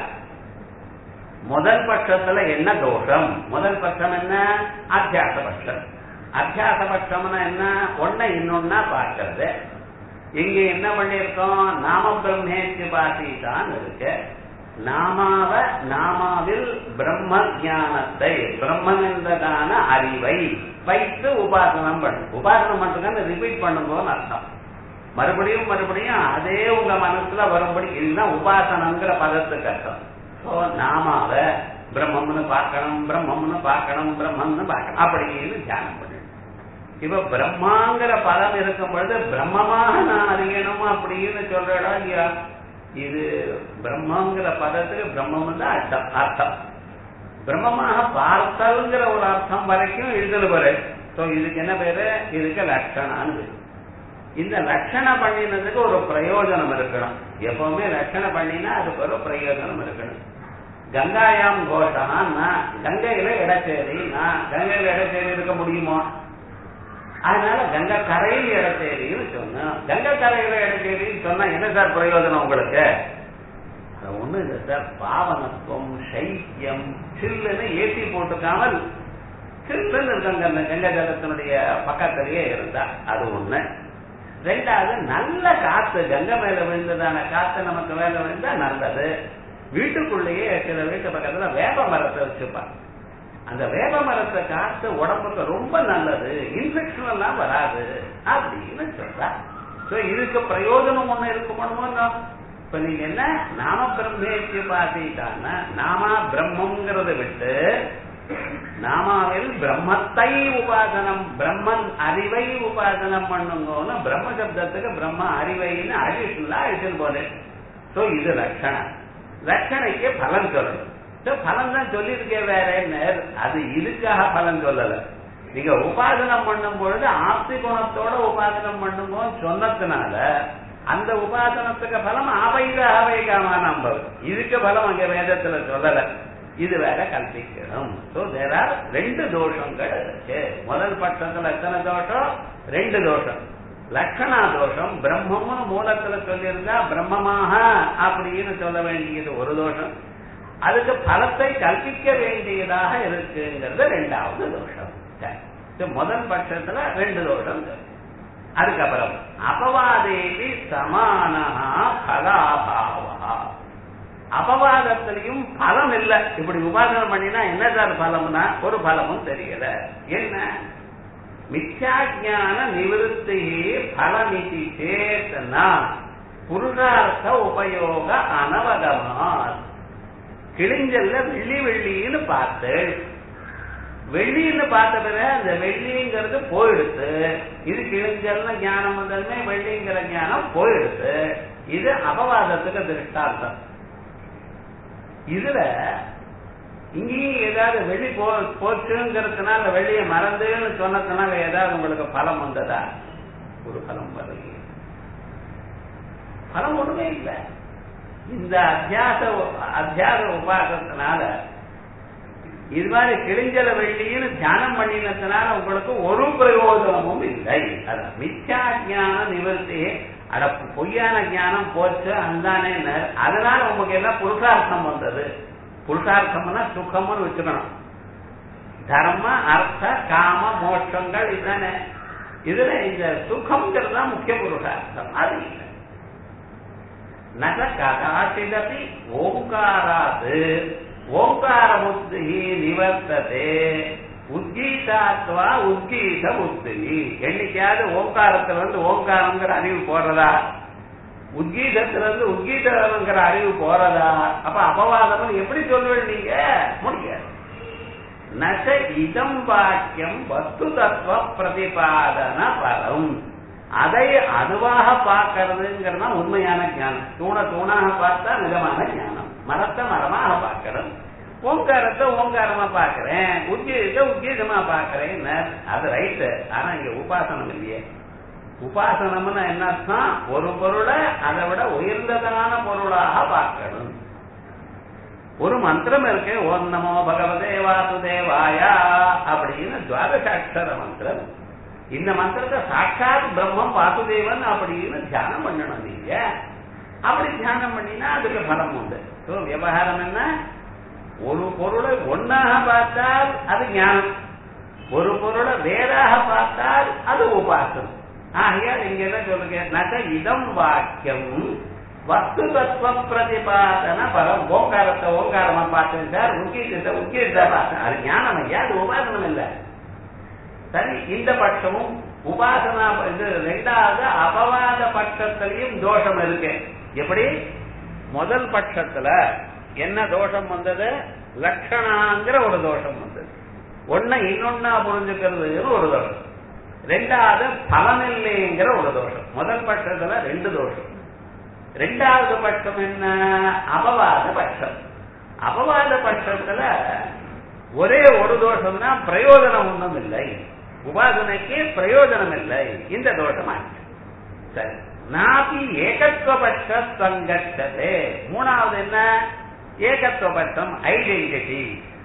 முதல் பட்சத்துல என்ன தோஷம் முதல் பட்சம் என்ன அத்தியாச பட்சம் அத்தியாச பட்சம்னா என்ன ஒன்ன இன்னொன்னா பார்க்கறது இங்க என்ன பண்ணிருக்கோம் நாம பிரம்மேத்தி பாசிதான் இருக்கு நாமாவ நாமாவில் பிரம்ம ஞானத்தை பிரம்மன் என்றதான அறிவை வைத்து உபாசனம் பண்ணும் உபாசனம் பண்றதுன்னு ரிப்பீட் பண்ணும்போது அர்த்தம் மறுபடியும் மறுபடியும் அதே உங்க மனசுல வரும்படி இதுதான் உபாசனங்கிற பதத்துக்கு அர்த்தம் ஸோ நாமாவ பிரம்மம்னு பார்க்கணும் பிரம்மம்னு பார்க்கணும் பிரம்மம்னு பார்க்கணும் அப்படின்னு தியானம் பண்ணு இப்ப பிரம்மாங்கிற பதம் இருக்கும் பொழுது பிரம்மமாக நான் அறியணும் அப்படின்னு சொல்றடா இல்லையா இது பிரம்மங்கிற பதத்துக்கு பிரம்மம் தான் அர்த்தம் அர்த்தம் பிரம்மமாக பார்த்தல்ங்கிற ஒரு அர்த்தம் வரைக்கும் எழுதல் வரை ஸோ இதுக்கு என்ன பேரு இதுக்கு லட்சணான்னு பேரு இந்த லட்சணம் பண்ணினதுக்கு ஒரு பிரயோஜனம் இருக்கணும் எப்பவுமே லட்சணம் பண்ணினா அதுக்கு ஒரு பிரயோஜனம் இருக்கணும் கங்காயாம் கோஷம்னா கங்கையில இடச்சேரி நான் கங்கையில இடச்சேரி இருக்க முடியுமா அதனால கங்கை கரையில் இடச்சேரின்னு சொன்னோம் கங்கை கரையில இடச்சேரின்னு சொன்னா என்ன சார் பிரயோஜனம் உங்களுக்கு அது ஒண்ணு இல்லை சார் பாவனத்துவம் சைத்தியம் சில்லுன்னு ஏசி போட்டுக்காமல் சில்லுன்னு இருக்காங்க அந்த கங்கை ஜலத்தினுடைய பக்கத்திலேயே இருந்தா அது ஒண்ணு ரெண்டாவது நல்ல காத்து கங்கை மேல விழுந்ததான காத்து நமக்கு மேல விழுந்தா நல்லது வீட்டுக்குள்ளேயே சில வீட்டு பக்கத்துல வேப்ப மரத்தை வச்சுப்பாங்க அந்த வேப்ப மரத்தை காத்து உடம்புக்கு ரொம்ப நல்லது இன்ஃபெக்ஷன் எல்லாம் வராது அப்படின்னு சொல்றா சோ இதுக்கு பிரயோஜனம் ஒண்ணு இருக்குமோ இப்ப நீங்க என்ன நாம பிரம்மேத்திய பாசிட்டான்னா நாமா பிரம்மங்கிறத விட்டு நாமாவில் பிரம்மத்தை உபாசனம் பிரம்மன் அறிவை உபாசனம் பண்ணுங்கன்னு பிரம்ம சப்தத்துக்கு பிரம்ம அறிவைன்னு அடிஷனலா அடிஷன் போல சோ இது லட்சணம் லட்சணைக்கு பலன் சொல்லணும் பலன் தான் சொல்லியிருக்கேன் வேற என்ன அது இதுக்காக பலன் சொல்லல நீங்க உபாசனம் பண்ணும் பொழுது ஆப்தி குணத்தோட உபாசனம் பண்ணும்போது சொன்னதுனால அந்த உபாசனத்துக்கு பலம் அவைக அவைகாமா நம்பது இதுக்கு பலம் அங்க வேதத்துல சொல்லல இது வேற கல்பிக்கணும் சோ தேர் ஆர் ரெண்டு தோஷங்கள் இருக்கு முதல் பட்சத்துல எத்தனை தோஷம் ரெண்டு தோஷம் லட்சணா தோஷம் பிரம்மம்னு மூலத்துல சொல்லியிருந்தா பிரம்மமாக அப்படின்னு சொல்ல வேண்டியது ஒரு தோஷம் அதுக்கு பலத்தை கல்பிக்க வேண்டியதாக இருக்குங்கிறது ரெண்டாவது தோஷம் முதல் பட்சத்துல ரெண்டு தோஷம் அதுக்கப்புறம் அபவாதேவி சமானஹா பலாபாவா அபவாதத்திலையும் பலம் இல்லை இப்படி உபாசனம் பண்ணினா என்ன சார் பலம்னா ஒரு பலமும் தெரியல என்ன மித்யாஜான நிவத்தி பலமிதி சேத்தனா புருஷார்த்த உபயோக அனவகமா கிழிஞ்சல்ல வெள்ளி வெள்ளின்னு பார்த்து வெள்ளின்னு பார்த்த பிறகு அந்த வெள்ளிங்கிறது போயிடுத்து இது கிழிஞ்சல்னு ஞானம் வந்ததுமே வெள்ளிங்கிற ஞானம் போயிடுத்து இது அபவாதத்துக்கு திருஷ்டார்த்தம் இதுல இங்கேயும் ஏதாவது வெளி போ போச்சுங்கிறதுனால வெளியே மறந்துன்னு சொன்னதுனால ஏதாவது உங்களுக்கு பலம் வந்ததா ஒரு பலம் வரலையே பலம் ஒண்ணுமே இல்லை இந்த அத்தியாச அத்தியாச உபாசத்தினால இது மாதிரி கிழிஞ்சல வெள்ளின்னு தியானம் பண்ணினதுனால உங்களுக்கு ஒரு பிரயோஜனமும் இல்லை அதான் மித்யா ஞான நிவர்த்தி அட பொய்யான ஞானம் போச்சு அந்தானே அதனால உங்களுக்கு எல்லாம் புருஷார்த்தம் வந்தது புருஷார்த்தம்னா சுகம்னு வச்சுக்கணும் தர்ம அர்த்த காம மோட்சங்கள் இதுதானே இதுல இந்த சுகம்ங்கிறது தான் முக்கிய புருஷார்த்தம் அது இல்லை நக கதாச்சிதபி ஓங்காராது ஓங்கார புத்தி நிவர்த்ததே உத்கீதாத்வா உத்கீத புத்தி என்னைக்காவது ஓங்காரத்துல இருந்து ஓங்காரங்கிற அறிவு போறதா உத்கீதத்துல இருந்து உத்கீதங்கிற அறிவு போறதா அப்ப அபவாதம் எப்படி சொல்லுவேன் நீங்க முடியாது நச இதம் வாக்கியம் வஸ்து தத்துவ பிரதிபாதன பலம் அதை அதுவாக பார்க்கறதுங்கிறதா உண்மையான ஞானம் தூண தூணாக பார்த்தா நிஜமான ஞானம் மரத்தை மரமாக பார்க்கறது ஓங்காரத்தை ஓங்காரமா பாக்குறேன் உத்கீதத்தை உத்கீதமா பாக்குறேன் அது ரைட்டு ஆனா இங்க உபாசனம் இல்லையே உபாசனம்னா என்ன அர்த்தம் ஒரு பொருளை அதை விட உயர்ந்ததான பொருளாக பார்க்கணும் ஒரு மந்திரம் இருக்கு ஓம் நமோ பகவதே வாசுதேவாயா அப்படின்னு துவாதசாட்சர மந்திரம் இந்த மந்திரத்தை சாட்சாத் பிரம்மம் வாசுதேவன் அப்படின்னு தியானம் பண்ணணும் நீங்க அப்படி தியானம் பண்ணினா அதுக்கு பலம் உண்டு விவகாரம் என்ன ஒரு பொருளை ஒன்னாக பார்த்தால் அது ஞானம் ஒரு பொருளை வேறாக பார்த்தால் அது உபாசனம் ஆகையால் இங்க என்ன சொல்லுங்க நக இதம் வாக்கியம் வஸ்து தத்துவ பிரதிபாதன பலம் ஓங்காரத்தை ஓங்காரமா பார்த்தேன் சார் உக்கீதத்தை உக்கீதத்தை பார்த்தேன் அது ஞானம் ஐயா அது உபாசனம் இல்லை சரி இந்த பட்சமும் உபாசனா இது ரெண்டாவது அபவாத பட்சத்திலையும் தோஷம் இருக்கு எப்படி முதல் பட்சத்துல என்ன தோஷம் வந்தது லட்சணாங்கிற ஒரு தோஷம் வந்தது ஒன்ன இன்னொன்னா புரிஞ்சுக்கிறது ஒரு தோஷம் ரெண்டாவது பலனில்லைங்கிற ஒரு தோஷம் முதல் பட்சத்துல ரெண்டு தோஷம் ரெண்டாவது பட்சம் என்ன அபவாத பட்சம் அபவாத பட்சத்துல ஒரே ஒரு தோஷம் தான் பிரயோஜனம் ஒன்றும் இல்லை உபாசனைக்கு பிரயோஜனம் இல்லை இந்த தோஷம் ஆச்சு சரி நாபி ஏகத்துவபட்ச சங்கட்டதே மூணாவது என்ன ஏகத்துவபட்சம் ஐடென்டிட்டி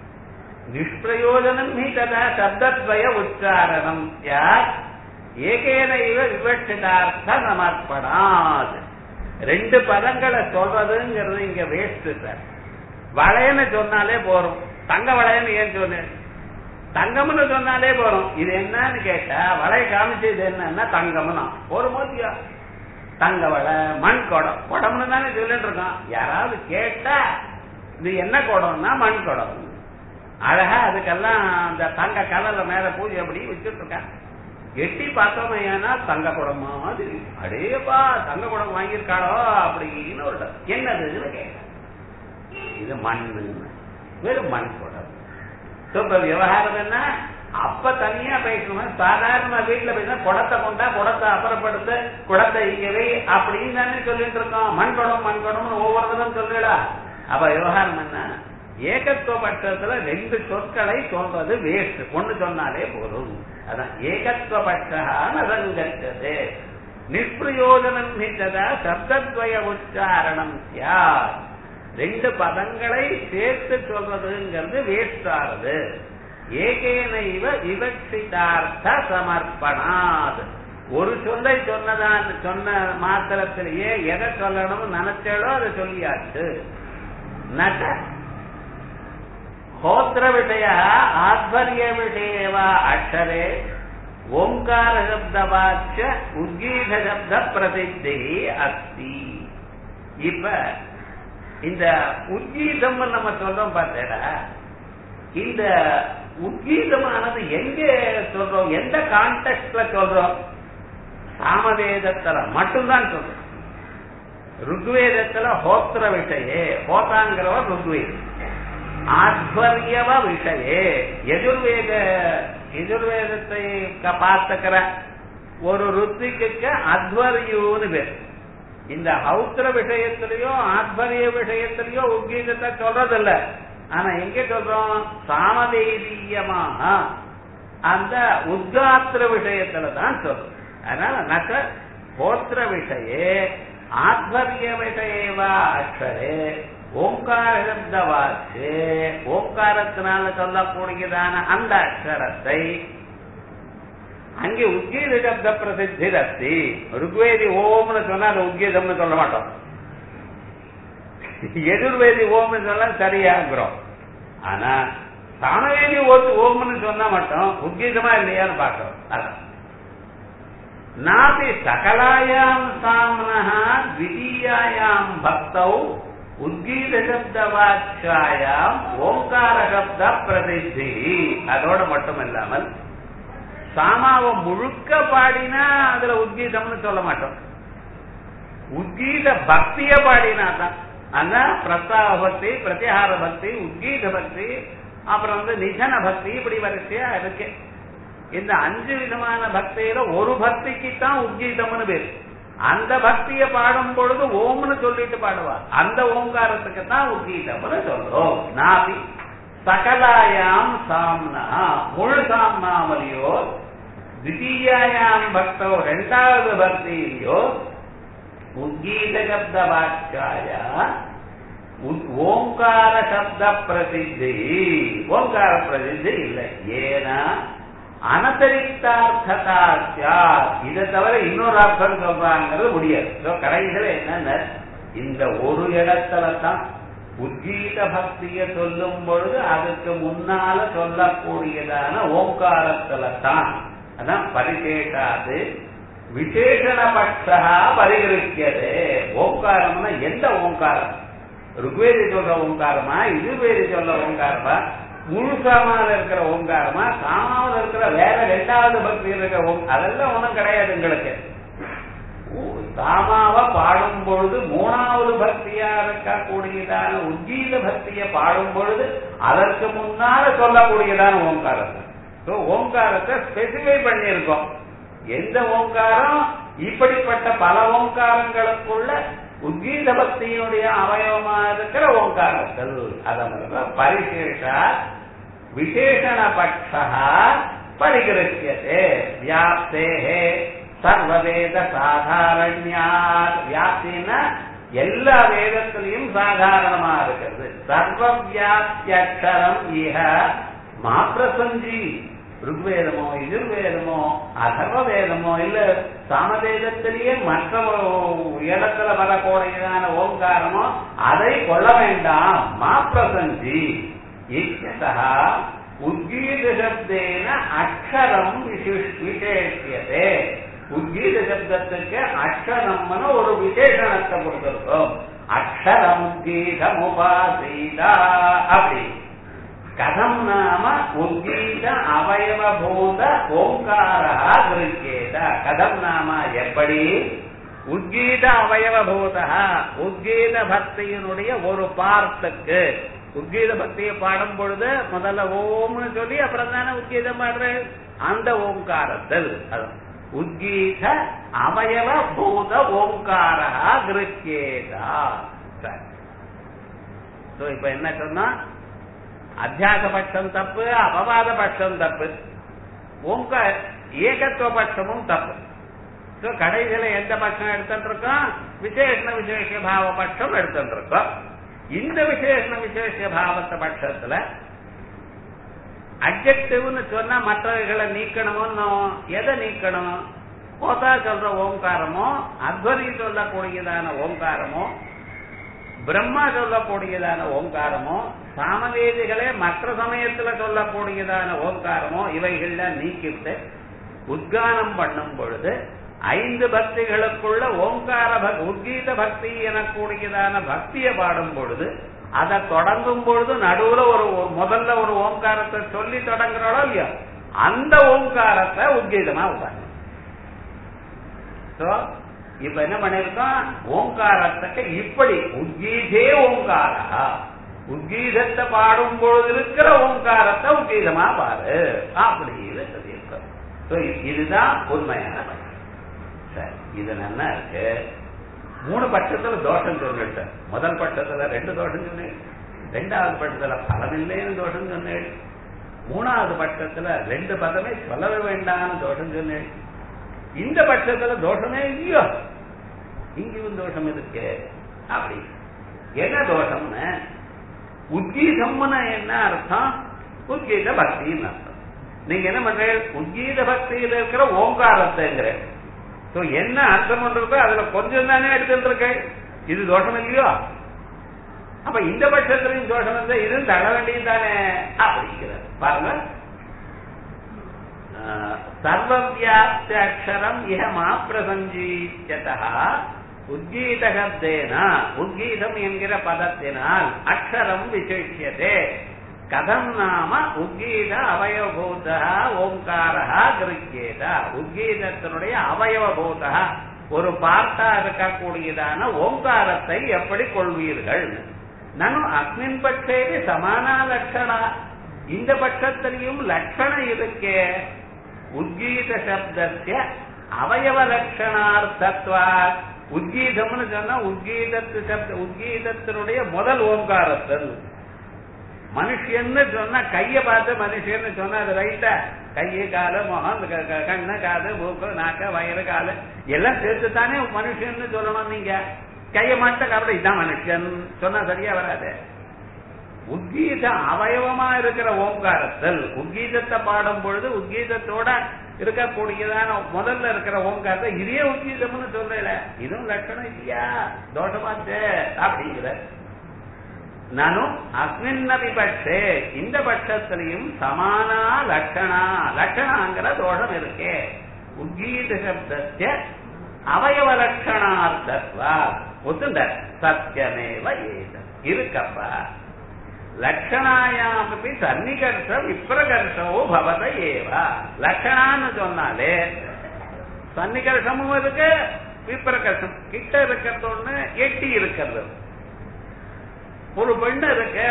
நிஷ்பிரயோஜனம் ஹி ததா சப்தத்வய உச்சாரணம் யார் ஏகேன இவ விவட்சிதார்த்த சமர்ப்பணாத் ரெண்டு பதங்களை சொல்றதுங்கிறது இங்க வேஸ்ட் சார் வளையன்னு சொன்னாலே போறோம் தங்க வளையன்னு ஏன் சொன்னேன் தங்கம்னு சொன்னாலே போறோம் இது என்னன்னு கேட்டா வளைய காமிச்சது என்னன்னா தங்கம்னா ஒரு மோதியா தங்க வளை மண் குடம் குடம்னு தானே சொல்லிட்டு இருக்கோம் யாராவது கேட்டா இது என்ன குடம்னா மண் குடம் அழகா அதுக்கெல்லாம் அந்த தங்க கலர்ல மேல பூஜை அப்படி வச்சுட்டு இருக்காங்க எட்டி பார்த்தோம் ஏன்னா தங்க குடம் மாதிரி அடேப்பா தங்க குடம் வாங்கியிருக்காளோ அப்படின்னு ஒரு என்னதுன்னு கேட்டேன் இது மண்ணு வெறும் மண் குடம் இப்ப விவகாரம் என்ன அப்ப தனியா பேசணும் சாதாரண வீட்டுல பேசினா குடத்தை கொண்டா குடத்தை அப்புறப்படுத்த குடத்தை இங்கவே அப்படின்னு தானே சொல்லிட்டு இருக்கோம் மண் குடம் மண் குடம்னு ஒவ்வொரு விதம் சொல்லலா அப்ப விவகாரம் என்ன ஏகத்துவ பட்சத்துல ரெண்டு சொற்களை சொல்றது வேஸ்ட் ஒண்ணு சொன்னாலே போதும் அதான் ஏகத்துவ பட்சது நிஷ்பிரயோஜனம் நிச்சதா சப்தத்வய உச்சாரணம் யார் ரெண்டு பதங்களை சேர்த்து சொல்றதுங்கிறது வேஸ்ட் ஆறுது ஏகேனைவ விவக்ஷிதார்த்த சமர்ப்பணாத் ஒரு சொல்லை சொன்னதான் சொன்ன மாத்திரத்திலேயே எதை சொல்லணும்னு நினைச்சாலோ அதை சொல்லியாச்சு நட ஹோத்திர விஷய ஆத்வரிய விஷயவா அக்ஷரே ஓங்கார சப்தவாச்ச உத்கீத சப்த பிரசித்தி அஸ்தி இப்ப இந்த உத்கீதம் நம்ம சொல்றோம் பார்த்தேடா இந்த உத்கீதமானது எங்க சொல்றோம் எந்த கான்டெக்ட்ல சொல்றோம் சாமவேதத்துல மட்டும்தான் சொல்றோம் ருக்வேதத்துல ஹோத்திர விஷயே ஹோதாங்கிறவர் ருக்வேதம் ஆத்வரியவ விஷயே எதிர்வேத எதிர்வேதத்தை பார்த்துக்கிற ஒரு ருத்திக்கு அத்வரியூன்னு பேர் இந்த ஹௌத்திர விஷயத்திலயோ ஆத்மரிய விஷயத்திலயோ உத்கீதத்தை சொல்றதில்ல ஆனா எங்க சொல்றோம் சாமவேதீயமாக அந்த உத்காத்திர விஷயத்துல தான் சொல்றோம் அதனால நக்க கோத்திர விஷயே ஆத்மரிய விஷயவா அக்ஷரே ஓங்கார சப்த வாக்கு ஓங்காரத்தினால சொல்லக்கூடியதான அந்த அக்ஷரத்தை அங்கே உத்கீத சப்த பிரசித்தி அஸ்தி ருக்வேதி ஓம்னு சொன்னா அது உத்கீதம்னு சொல்ல மாட்டோம் எதிர்வேதி ஓம்னு சொன்னா சரியாங்கிறோம் ஆனா சாமவேதி ஓத்து ஓம்னு சொன்னா மட்டும் உத்கீதமா இல்லையான்னு பார்க்கிறோம் அதான் நாபி சகலாயாம் சாம்னஹா த்விதீயாயாம் பக்தௌ உத்கீத சப்த வாச்சாயாம் ஓங்கார சப்த பிரசித்தி அதோட மட்டும் இல்லாமல் சாமாவை முழுக்க பாடினா அதுல உத்கீதம்னு சொல்ல மாட்டோம் உத்கீத பக்திய பாடினா தான் ஆனா பிரஸ்தாவ பக்தி பிரத்யாகார பக்தி உத்கீத பக்தி அப்புறம் வந்து நிதன பக்தி இப்படி வரிசையா இருக்கு இந்த அஞ்சு விதமான பக்தியில ஒரு பக்திக்கு தான் உத்கீதம்னு பேரு அந்த பக்தியை பாடும் பொழுது ஓம்னு சொல்லிட்டு பாடுவா அந்த ஓங்காரத்துக்கு தான் உத்கீதம்னு சொல்றோம் நாபி சகலாயாம் சாம்னா முழு சாம்னாமலையோ தித்தீயாயாம் பக்தோ ரெண்டாவது பக்தியிலையோ உத்கீத சப்த வாக்காய ஓங்கார சப்த பிரசித்தி ஓங்கார பிரசித்தி இல்லை ஏன்னா அனதரிக்தார்த்ததா இதை தவிர இன்னொரு அர்த்தம் சொல்றாங்கிறது முடியாது கடைசியில என்னன்னு இந்த ஒரு இடத்துல தான் உத்கீத பக்திய சொல்லும் பொழுது அதுக்கு முன்னால சொல்லக்கூடியதான ஓங்காரத்துல தான் அதான் பரிசேஷாது விசேஷண பட்சா பரிகரிக்கிறது ஓங்காரம்னா எந்த ஓங்காரம் ருக்வேதி சொல்ற ஓங்காரமா இதுவேதி சொல்ற ஓங்காரமா முழு சாமால இருக்கிற ஓங்காரமா சாமாவில் இருக்கிற வேற ரெண்டாவது பக்தி இருக்கிற ஓம் அதெல்லாம் ஒண்ணும் கிடையாது எங்களுக்கு சாமாவ பாடும் பொழுது மூணாவது பக்தியா இருக்கக்கூடியதான உஜ்ஜீத பக்தியை பாடும் பொழுது அதற்கு முன்னால சொல்லக்கூடியதான ஓங்காரத்தை ஓங்காரத்தை ஸ்பெசிஃபை பண்ணியிருக்கோம் எந்த ஓங்காரம் இப்படிப்பட்ட பல ஓங்காரங்களுக்குள்ள உத்கீத பக்தியினுடைய அவயவமா இருக்கிற ஓங்காரங்கள் அதனால பரிசேஷா விசேஷண பட்சா பரிகிருக்கியதே வியாப்தேஹே சர்வவேத சாதாரண்யாத் வியாப்தினா எல்லா வேதத்திலையும் சாதாரணமா இருக்கிறது சர்வ வியாப்தியக்ஷரம் இஹ மாத்திரசஞ்சி ருக்வேதமோ எதிர்வேதமோ அதர்வ வேதமோ இல்ல சாமவேதத்திலேயே மற்ற இடத்துல வரக்கூடியதான ஓங்காரமோ அதை கொள்ள வேண்டாம் மாப்பிரசஞ்சி இத்தா உத்கீத சப்தேன அக்ஷரம் விசேஷியதே உத்கீத சப்தத்துக்கு அக்ஷரம்னு ஒரு விசேஷணத்தை கொடுத்திருக்கோம் அக்ஷரம் உத்கீதம் உபாசீதா அப்படி கதம் நாம உத்கீத அவயவபூத ஓங்காரா திருக்கேத கதம் நாம எப்படி உத்கீத அவயவபூதா உத்கீத பக்தியினுடைய ஒரு பார்ட்டுக்கு உத்கீத பக்தியை பாடும் பொழுது முதல்ல ஓம்னு சொல்லி அப்புறம் தானே உத்கீதம் பாடுறேன் அந்த ஓங்காரத்தில் உத்கீத அவயவ பூத ஓங்காரா கிருக்கேதா சரி இப்ப என்ன சொன்னா அத்தியாச பட்சம் தப்பு அபவாத பட்சம் தப்பு உங்க ஏகத்துவ பட்சமும் தப்பு கடைசியில எந்த பட்சம் எடுத்துட்டு இருக்கோம் விசேஷண விசேஷ பாவ பட்சம் எடுத்துட்டு இருக்கோம் இந்த விசேஷண விசேஷ பாவத்த பட்சத்துல அப்ஜெக்டிவ்னு சொன்னா மற்றவர்களை நீக்கணுமோ எதை நீக்கணும் போதா சொல்ற ஓங்காரமோ அத்வரி சொல்லக்கூடியதான ஓங்காரமோ பிரம்மா சொல்லக்கூடியதான ஓங்காரமோ சாமவேதிகளே மற்ற சமயத்துல சொல்லக்கூடியதான ஓங்காரமோ இவைகள்ல நீக்கிட்டு உத்கானம் பண்ணும் பொழுது ஐந்து பக்திகளுக்குள்ள ஓங்கார உத்கீத பக்தி எனக்கூடியதான பக்தியை பாடும் பொழுது அதை தொடங்கும் பொழுது நடுவுல ஒரு முதல்ல ஒரு ஓங்காரத்தை சொல்லி தொடங்குறோம் இல்லையா அந்த ஓங்காரத்தை உத்கீதமா உட்காந்து இப்ப என்ன பண்ணிருக்கோம் ஓங்காரத்துக்கு இப்படி உத்கீதே ஓங்காரா உத்கீதத்தை பாடும் பொழுது இருக்கிற ஓங்காரத்தை உத்கீதமா பாரு அப்படின்னு சொல்லியிருக்கோம் இதுதான் உண்மையான சரி இது நல்லா இருக்கு மூணு பட்சத்துல தோஷம் சொல்லிட்டேன் முதல் பட்சத்துல ரெண்டு தோஷம் சொன்னேன் ரெண்டாவது பட்சத்துல பலமில்லைன்னு தோஷம் சொன்னேன் மூணாவது பட்சத்துல ரெண்டு பதமே சொல்லவே வேண்டாம்னு தோஷம் சொன்னேன் இந்த பட்சத்துல தோஷமே இல்லையோ இங்கேயும் தோஷம் இருக்கு அப்படி என்ன தோஷம்னு உத்கீதம்னு என்ன அர்த்தம் உத்கீத பக்தின்னு அர்த்தம் நீங்க என்ன பண்றீங்க உத்கீத பக்தியில இருக்கிற ஓங்காரத்தைங்கிற சோ என்ன அர்த்தம் பண்றதோ அதுல கொஞ்சம் தானே எடுத்துட்டு இருக்க இது தோஷம் இல்லையோ அப்ப இந்த பட்சத்திலையும் தோஷம் இருந்தா இது தள்ள வேண்டியது தானே அப்படிங்கிறார் பாருங்க சர்வவியாப்தி அக்ஷரம் இஹ மாப்பிரசஞ்சீத்தா உத்கீதகத்தேன உத்கீதம் என்கிற பதத்தினால் அக்ஷரம் விசேஷியதே கதம் நாம உத்கீத அவயவபூத ஓங்காரா கிருக்கியத உத்கீதத்தினுடைய அவயவபூத ஒரு பார்த்தா இருக்கக்கூடியதான ஓங்காரத்தை எப்படி கொள்வீர்கள் நனு அஸ்மின் பட்சேவி சமானா லட்சணா இந்த பட்சத்திலையும் லட்சணம் இருக்கே உத்கீத சப்தத்திய அவயவ லட்சணார்த்தத்வா உத்கீதம்னு சொன்னா உத்கீதத்து சப்த உத்கீதத்தினுடைய முதல் ஓங்காரத்தல் மனுஷன்னு சொன்னா கைய பார்த்து மனுஷன்னு சொன்னா அது ரைட்டா கையை காலு முகம் க- க- கண்ணு காது மூக்கு நாக்க வயிறு காலு எல்லாம் சேர்த்து தானே மனுஷன்னு சொல்லணும் நீங்க கைய மட்டும் அப்படி இதான் மனுஷன் சொன்னா சரியா வராது உத்கீத அவயவமா இருக்கிற ஓங்காரத்தில் உத்கீதத்தை பாடும் பொழுது உத்கீதத்தோட இருக்கக்கூடியதான முதல்ல இருக்கிற ஓங்காரத்தை இதே உத்கீதம்னு சொல்லல இதுவும் லட்சணம் இல்லையா தோஷமாச்சு அப்படிங்கிற நானும் அஸ்மின்னபி பட்சே இந்த பட்சத்திலையும் சமானா லட்சணா லட்சணாங்கிற தோஷம் இருக்கே உத்கீத சப்தத்திய அவயவ லட்சணார்த்தத்வா ஒத்துண்ட சத்தியமேவ ஏத இருக்கப்பா லட்சணாயாமப்பி சன்னிகர்ஷ விப்ரகர்ஷோ பவத ஏவ லட்சணான்னு சொன்னாலே சன்னிகர்ஷமும் இருக்கு விப்ரகர்ஷம் கிட்ட இருக்கிறது ஒண்ணு எட்டி இருக்கிறது ஒரு பெண்ணு இருக்கு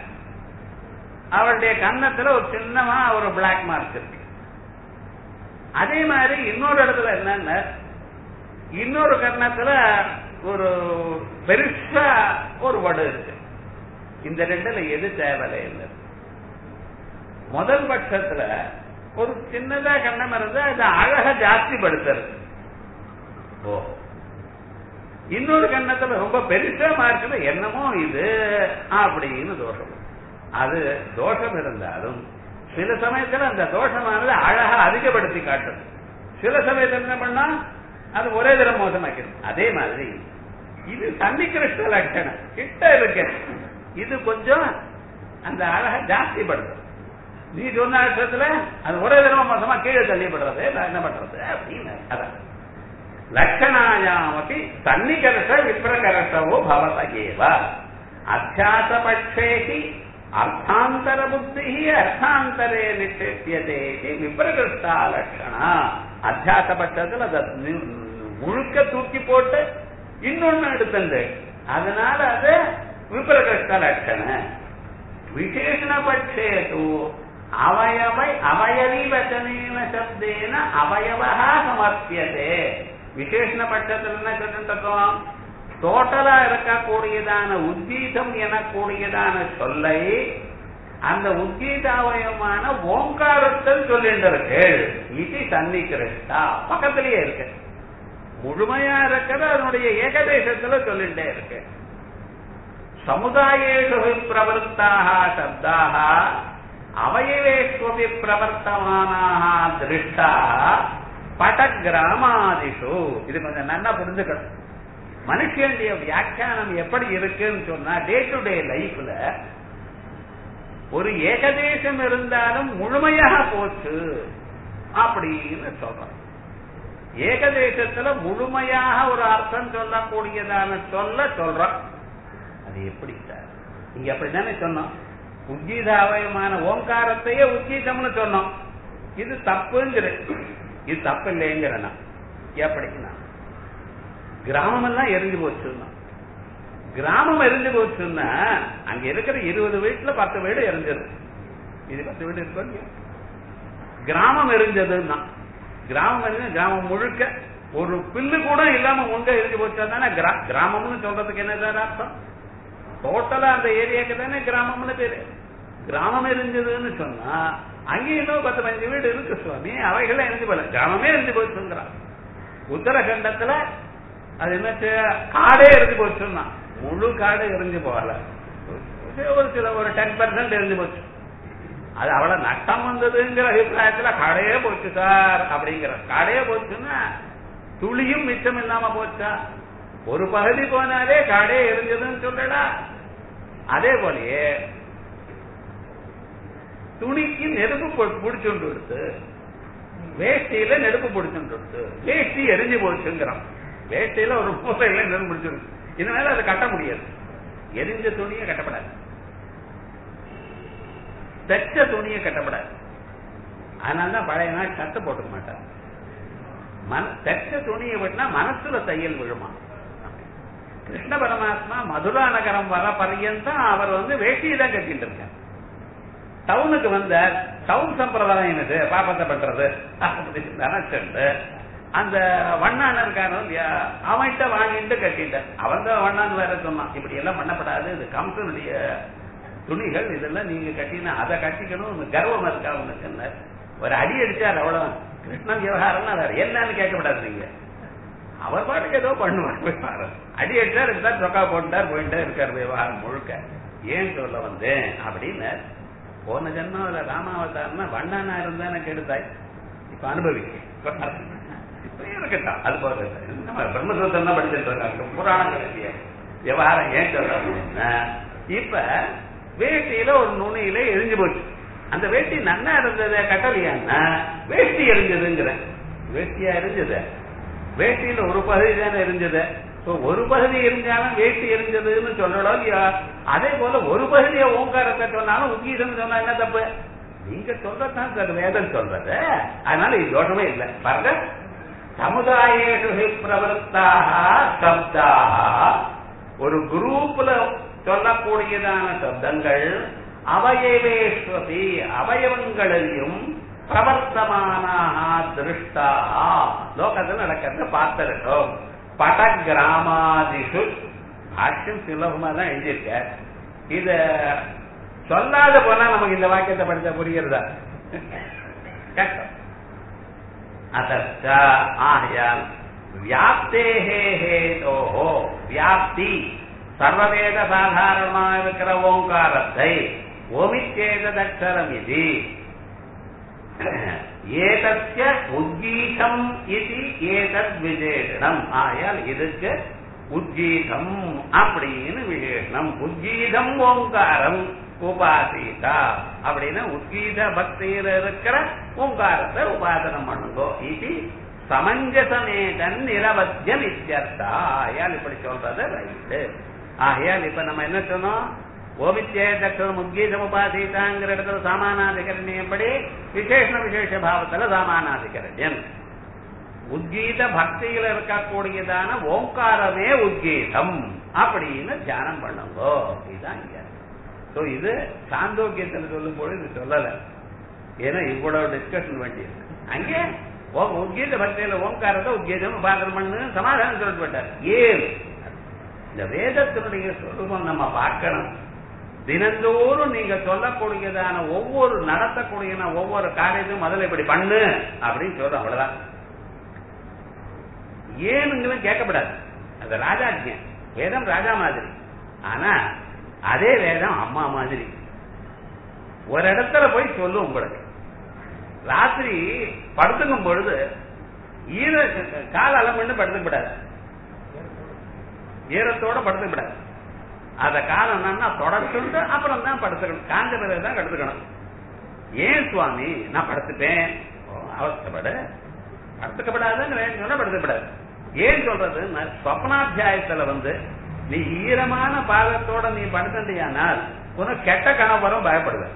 அவளுடைய கன்னத்துல ஒரு சின்னமா ஒரு பிளாக் மார்க் இருக்கு அதே மாதிரி இன்னொரு இடத்துல என்னன்னா இன்னொரு கன்னத்துல ஒரு பெருசா ஒரு வடு இருக்கு இந்த ரெண்டுல எது தேவையில்லை இல்லை முதல் பட்சத்துல ஒரு சின்னதா கண்ணம் இருந்தா அது அழக ஜாஸ்தி படுத்துறது ஓ இன்னொரு கண்ணத்துல ரொம்ப பெருசா மார்க்குல என்னமோ இது அப்படின்னு தோஷம் அது தோஷம் இருந்தாலும் சில சமயத்துல அந்த தோஷமானது அழகா அதிகப்படுத்தி காட்டும் சில சமயத்துல என்ன பண்ணா அது ஒரே தரம் மோசமாக்கிடும் அதே மாதிரி இது சன்னிகிருஷ்ண லட்சணம் கிட்ட இருக்கு இது கொஞ்சம் அந்த அழகை ஜாஸ்தி படுத்தும் நீ சொன்ன அர்த்தத்துல அது ஒரே தடவை மோசமா கீழே தள்ளிப்படுறது நான் என்ன பண்றது அப்படின்னு அதான் லட்சணாயாமப்பி சன்னிகர்ஷ விப்ரகர்ஷவோ பவத ஏவ அத்தியாசபட்சேகி அர்த்தாந்தர புத்தி அர்த்தாந்தரே நிஷேத்தியதே விப்ரகிருஷ்டா லட்சணா அத்தியாச பட்சத்தில் அதை நி- முழுக்க தூக்கி போட்டு இன்னொன்னு எடுத்தது அதனால அது விப்ரகிருஷ்ட லட்சண விசேஷண பட்சேது அவயவை அவயவி வச்சனேன சப்தேன அவயவா சமர்ப்பியதே விசேஷண பட்சத்தில் என்ன சொல்லிட்டு இருக்கோம் டோட்டலா இருக்கக்கூடியதான உத்கீதம் எனக்கூடியதான சொல்லை அந்த உத்கீதாவயமான ஓங்காரத்தில் சொல்லிட்டு இருக்கு இது சன்னிகிருஷ்டா பக்கத்திலேயே இருக்கு முழுமையா இருக்கிற அதனுடைய ஏகதேசத்துல சொல்லிட்டே இருக்கு சமுதாயேஷு பிரவருத்தாக சப்தாக அவயவேஷ்வபி பிரவர்த்தமானாக திருஷ்டாக பட கிராமாதிஷு இது கொஞ்சம் நல்லா புரிஞ்சுக்கணும் மனுஷனுடைய வியாக்கியானம் எப்படி இருக்குன்னு சொன்னா டே டு டே லைஃப்ல ஒரு ஏகதேசம் இருந்தாலும் முழுமையாக போச்சு அப்படின்னு சொல்றோம் ஏகதேசத்துல முழுமையாக ஒரு அர்த்தம் சொல்லக்கூடியதான சொல்ல சொல்றோம் அது எப்படி சார் இங்க அப்படித்தானே சொன்னோம் உத்கீதாவயமான ஓங்காரத்தையே உத்கீதம்னு சொன்னோம் இது தப்புங்கிற இது தப்பு இல்லைங்கிறனா எப்படின்னா கிராமம் எல்லாம் எரிஞ்சு போச்சுன்னா கிராமம் எரிஞ்சு போச்சுன்னா அங்க இருக்கிற இருபது வீட்டுல பத்து வீடு எரிஞ்சிடும் இது பத்து வீடு இருக்கும் இல்லையா? கிராமம் எரிஞ்சதுன்னா கிராமம் எரிஞ்சு கிராமம் முழுக்க ஒரு பில்லு கூட இல்லாம முங்க எரிஞ்சு போச்சா தானே கிரா- கிராமம்னு சொல்றதுக்கு என்ன சார் அர்த்தம் டோட்டலா அந்த ஏரியாக்கு தானே கிராமம்னு பேரு கிராமம் எரிஞ்சதுன்னு சொன்னா அங்கேயும் இன்னும் பத்து பதினஞ்சு வீடு இருக்கு சுவாமி அவைகள்லாம் எரிஞ்சு போல கிராமமே எரிஞ்சு போச்சுங்கிறான் உத்தரகண்டத்துல அது என்ன காடே எரிஞ்சு போச்சுன்னா முழு காடு எரிஞ்சு போகல ஒரு சில ஒரு டென் பர்சன்ட் எரிஞ்சு போச்சு அது அவ்வளவு நட்டம் வந்ததுங்கிற அபிப்பிராயத்துல கடையே போச்சு சார் அப்படிங்கிற கடையே போச்சுன்னா துளியும் மிச்சம் இல்லாம போச்சா ஒரு பகுதி போனாலே காடே எரிஞ்சதுன்னு சொல்லடா அதே போலயே துணிக்கு நெருப்பு பிடிச்சுண்டு கொடுத்து வேஷ்டியில நெருப்பு பிடிச்சுண்டு கொடுத்து வேஷ்டி எரிஞ்சு போச்சுங்கிறான் வேஷ்டியில ஒரு மூலையில நெருப்பு பிடிச்சிருக்கு இனிமேல அதை கட்ட முடியாது எரிஞ்ச துணியை கட்டப்படாது தைச்ச துணியை கட்டப்படாது அதனாலதான் பழைய நாள் சட்டை போட்டுக்க மாட்டார் மன தைச்ச துணியை விட்டா மனசுல தையல் விழுமா கிருஷ்ண பரமாத்மா மதுரா நகரம் வர பர்யந்தம் அவர் வந்து வேட்டியை தான் கட்டிட்டு இருக்கார் டவுனுக்கு வந்த டவுன் சம்பிரதாயம் என்னது பாப்பத்தை பண்றது அப்படின்னு நினைச்சுண்டு அந்த வண்ணான் இருக்கான அவன்கிட்ட வாங்கிட்டு கட்டிட்டார் அவன் தான் வண்ணான் வேற சொன்னான் இப்படி எல்லாம் பண்ணப்படாது இது கம்சனுடைய துணிகள் இதெல்லாம் நீங்க கட்டினா அதை கட்டிக்கணும் கர்வம் இருக்கா உனக்கு ஒரு அடி அடிச்சார் அவ்வளவு கிருஷ்ணன் விவகாரம்னா வேற என்னன்னு கேட்கப்படாது நீங்க அவர் பாட்டுக்கு ஏதோ பண்ணுவார் விவகாரம் அடி அடிச்சார் இருந்தார் சொக்கா போட்டார் போயிட்டே இருக்கார் விவகாரம் முழுக்க ஏன் சொல்ல வந்தேன் அப்படின்னு போன ஜென்மாவில ராமாவதாரம்னா வண்ணானா இருந்தானே கெடுத்தாய் இப்ப அனுபவிக்க இப்படியே இருக்கட்டும் அது போல நம்ம பிரம்மசூத்திரம் தான் படிச்சுட்டு இருக்காங்க புராணங்கள் இல்லையா விவகாரம் ஏன் சொல்றாங்க இப்ப வேட்டியில ஒரு நுனியில எரிஞ்சு போச்சு அந்த வேட்டி நன்னா இருந்தது கட்டலையான்னா வேஷ்டி எரிஞ்சதுங்கிற வேஷ்டியா எரிஞ்சது வேஷ்டியில ஒரு பகுதி தானே எரிஞ்சது ஒரு பகுதி எரிஞ்சாலும் வேஷ்டி எரிஞ்சதுன்னு சொல்லணும் இல்லையா அதே போல ஒரு பகுதியை ஓங்காரத்தை சொன்னாலும் உங்கீதம் சொன்னா என்ன தப்பு நீங்க சொல்றதான் சார் வேதம் சொல்றது அதனால இது தோஷமே இல்லை பாருங்க சமுதாயேஷு பிரவருத்தாக சப்தாக ஒரு குரூப்ல சொல்லக்கூடியதான சப்தங்கள் அவயவேஸ்வதி அவயவங்களையும் பிரவர்த்தமானாக திருஷ்டாக லோகத்தில் நடக்கிறத பார்த்திருக்கோம் பட கிராமாதிஷு ஆக்ஷன் சுலபமா தான் எழுதியிருக்க இத சொல்லாத போனா நமக்கு இந்த வாக்கியத்தை படிச்சா புரியுறதா கஷ்டம் அதற்க ஆகையால் வியாப்தேஹே ஹேதோஹோ வியாப்தி சர்வவேத சாதாரணமாக இருக்கிற ஓங்காரத்தை ஓமிச்சேததக்ஷரம் இது ஏதஸ்ய உத்கீதம் இது ஏதத் விசேஷனம் ஆயால் இதுக்கு உத்கீதம் அப்படின்னு விசேஷனம் உத்கீதம் ஓங்காரம் உபாசிதா அப்படின்னு உத்கீத பக்தியில இருக்கிற ஓங்காரத்தை உபாசனம் பண்ணுங்கோ இது சமஞ்சசமேதன் நிரவத்தியம் இத்தியர்த்தா ஆயால் இப்படி சொல்றது ரைட்டு ஆகையால் இப்ப நம்ம என்ன சொன்னோம் ஓமித்யே தட்சம் உத்கீதம் உபாசிதாங்கிற இடத்துல சாமானாதிகரணியம் படி விசேஷ விசேஷ பாவத்துல சாமானாதிகரண்யம் உத்கீத பக்தியில இருக்கக்கூடியதான ஓங்காரமே உத்கீதம் அப்படின்னு தியானம் பண்ணுங்கோ இதுதான் இங்க சோ இது சாந்தோக்கியத்தில் சொல்லும் போது இது சொல்லல ஏன்னா இவ்வளவு டிஸ்கஷன் வேண்டியிருக்கு அங்கே உத்கீத பக்தியில ஓங்காரத்தை உத்கீதம் உபாசனம் பண்ணு சமாதானம் சொல்லிட்டு போட்டார் ஏன் இந்த வேதத்தினுடைய சொரூபம் நம்ம பார்க்கணும் தினந்தோறும் நீங்க சொல்லக்கூடியதான ஒவ்வொரு நடத்தக்கூடிய ஒவ்வொரு காரியத்தையும் முதல்ல இப்படி பண்ணு அப்படின்னு சொல்றோம் அவ்வளவுதான் ஏனுங்களும் கேட்கப்படாது அது ராஜாஜ்யம் வேதம் ராஜா மாதிரி ஆனா அதே வேதம் அம்மா மாதிரி ஒரு இடத்துல போய் சொல்லும் உங்களுக்கு ராத்திரி படுத்துக்கும் பொழுது ஈர கால அலம்பு படுத்துக்கப்படாது ஈரத்தோட படுத்துக்கப்படாது அத காலம் என்னன்னா தொடர்ந்து அப்புறம் தான் படுத்துக்கணும் காஞ்ச பிறகு தான் படுத்துக்கணும் ஏன் சுவாமி நான் படுத்துட்டேன் அவஸ்தப்படு படுத்துக்கப்படாதுன்னு சொன்னா படுத்துக்கப்படாது ஏன் சொல்றது ஸ்வப்னாத்தியாயத்துல வந்து நீ ஈரமான பாதத்தோட நீ படுத்தியானால் உனக்கு கெட்ட கனவு வரும் பயப்படுவேன்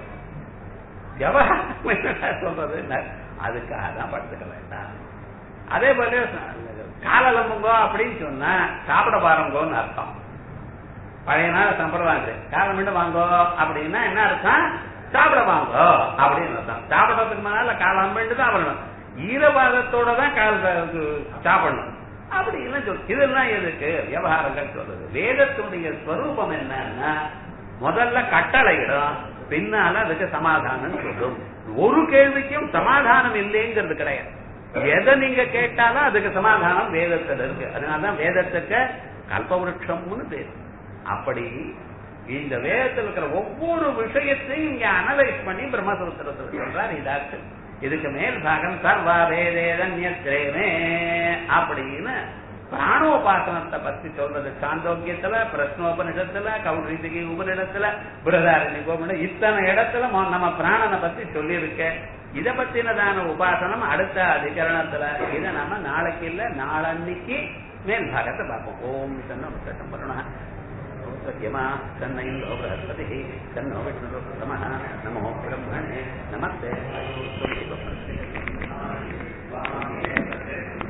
எவ்வளவு சொல்றது அதுக்காக தான் படுத்துக்க வேண்டாம் அதே போல காலலம்புங்கோ அப்படின்னு சொன்னா சாப்பிட பாருங்கோன்னு அர்த்தம் பழைய நாள் சம்பிரதாயம் காலம் மட்டும் வாங்கோ அப்படின்னா என்ன அர்த்தம் சாப்பிட வாங்கோ அப்படின்னு அர்த்தம் சாப்பிடறதுக்கு முன்னால காலம் பண்ணிட்டு தான் வரணும் ஈரபாதத்தோட தான் கால் சாப்பிடணும் அப்படின்னு சொல் இதெல்லாம் எதுக்கு விவகாரங்கள் சொல்றது வேதத்துடைய ஸ்வரூபம் என்னன்னா முதல்ல கட்டளையிடும் பின்னால அதுக்கு சமாதானம் சொல்லும் ஒரு கேள்விக்கும் சமாதானம் இல்லைங்கிறது கிடையாது எதை நீங்க கேட்டாலும் அதுக்கு சமாதானம் வேதத்துல இருக்கு அதனாலதான் வேதத்துக்கு கல்பவருஷம்னு பேரு அப்படி இந்த வேதத்தில் இருக்கிற ஒவ்வொரு விஷயத்தையும் இங்க அனலைஸ் பண்ணி பிரம்மசூத்திரத்தில் சொல்றார் இதாச்சு இதுக்கு மேல் பாகம் சர்வா வேதேதன்யத்ரேமே அப்படின்னு பிராணோபாசனத்தை பத்தி சொல்றது சாந்தோக்கியத்துல பிரஸ்னோபனிஷத்துல கௌரிதிகி உபனிடத்துல புரதாரணி உபனிடம் இத்தனை இடத்துல மொ- நம்ம பிராணனை பத்தி சொல்லியிருக்க இத பத்தினதான உபாசனம் அடுத்த அதிகரணத்துல இதை நாம நாளைக்கு இல்ல நாளன்னைக்கு மேல் பாகத்தை பார்ப்போம் ஓம் சன்னம் சட்டம் பண்ணணும் सत्यमा तन्न इन्द्रो बृहस्पतिः तन्नो विष्णुरुत्तमः नमो ब्रह्मणे नमस्ते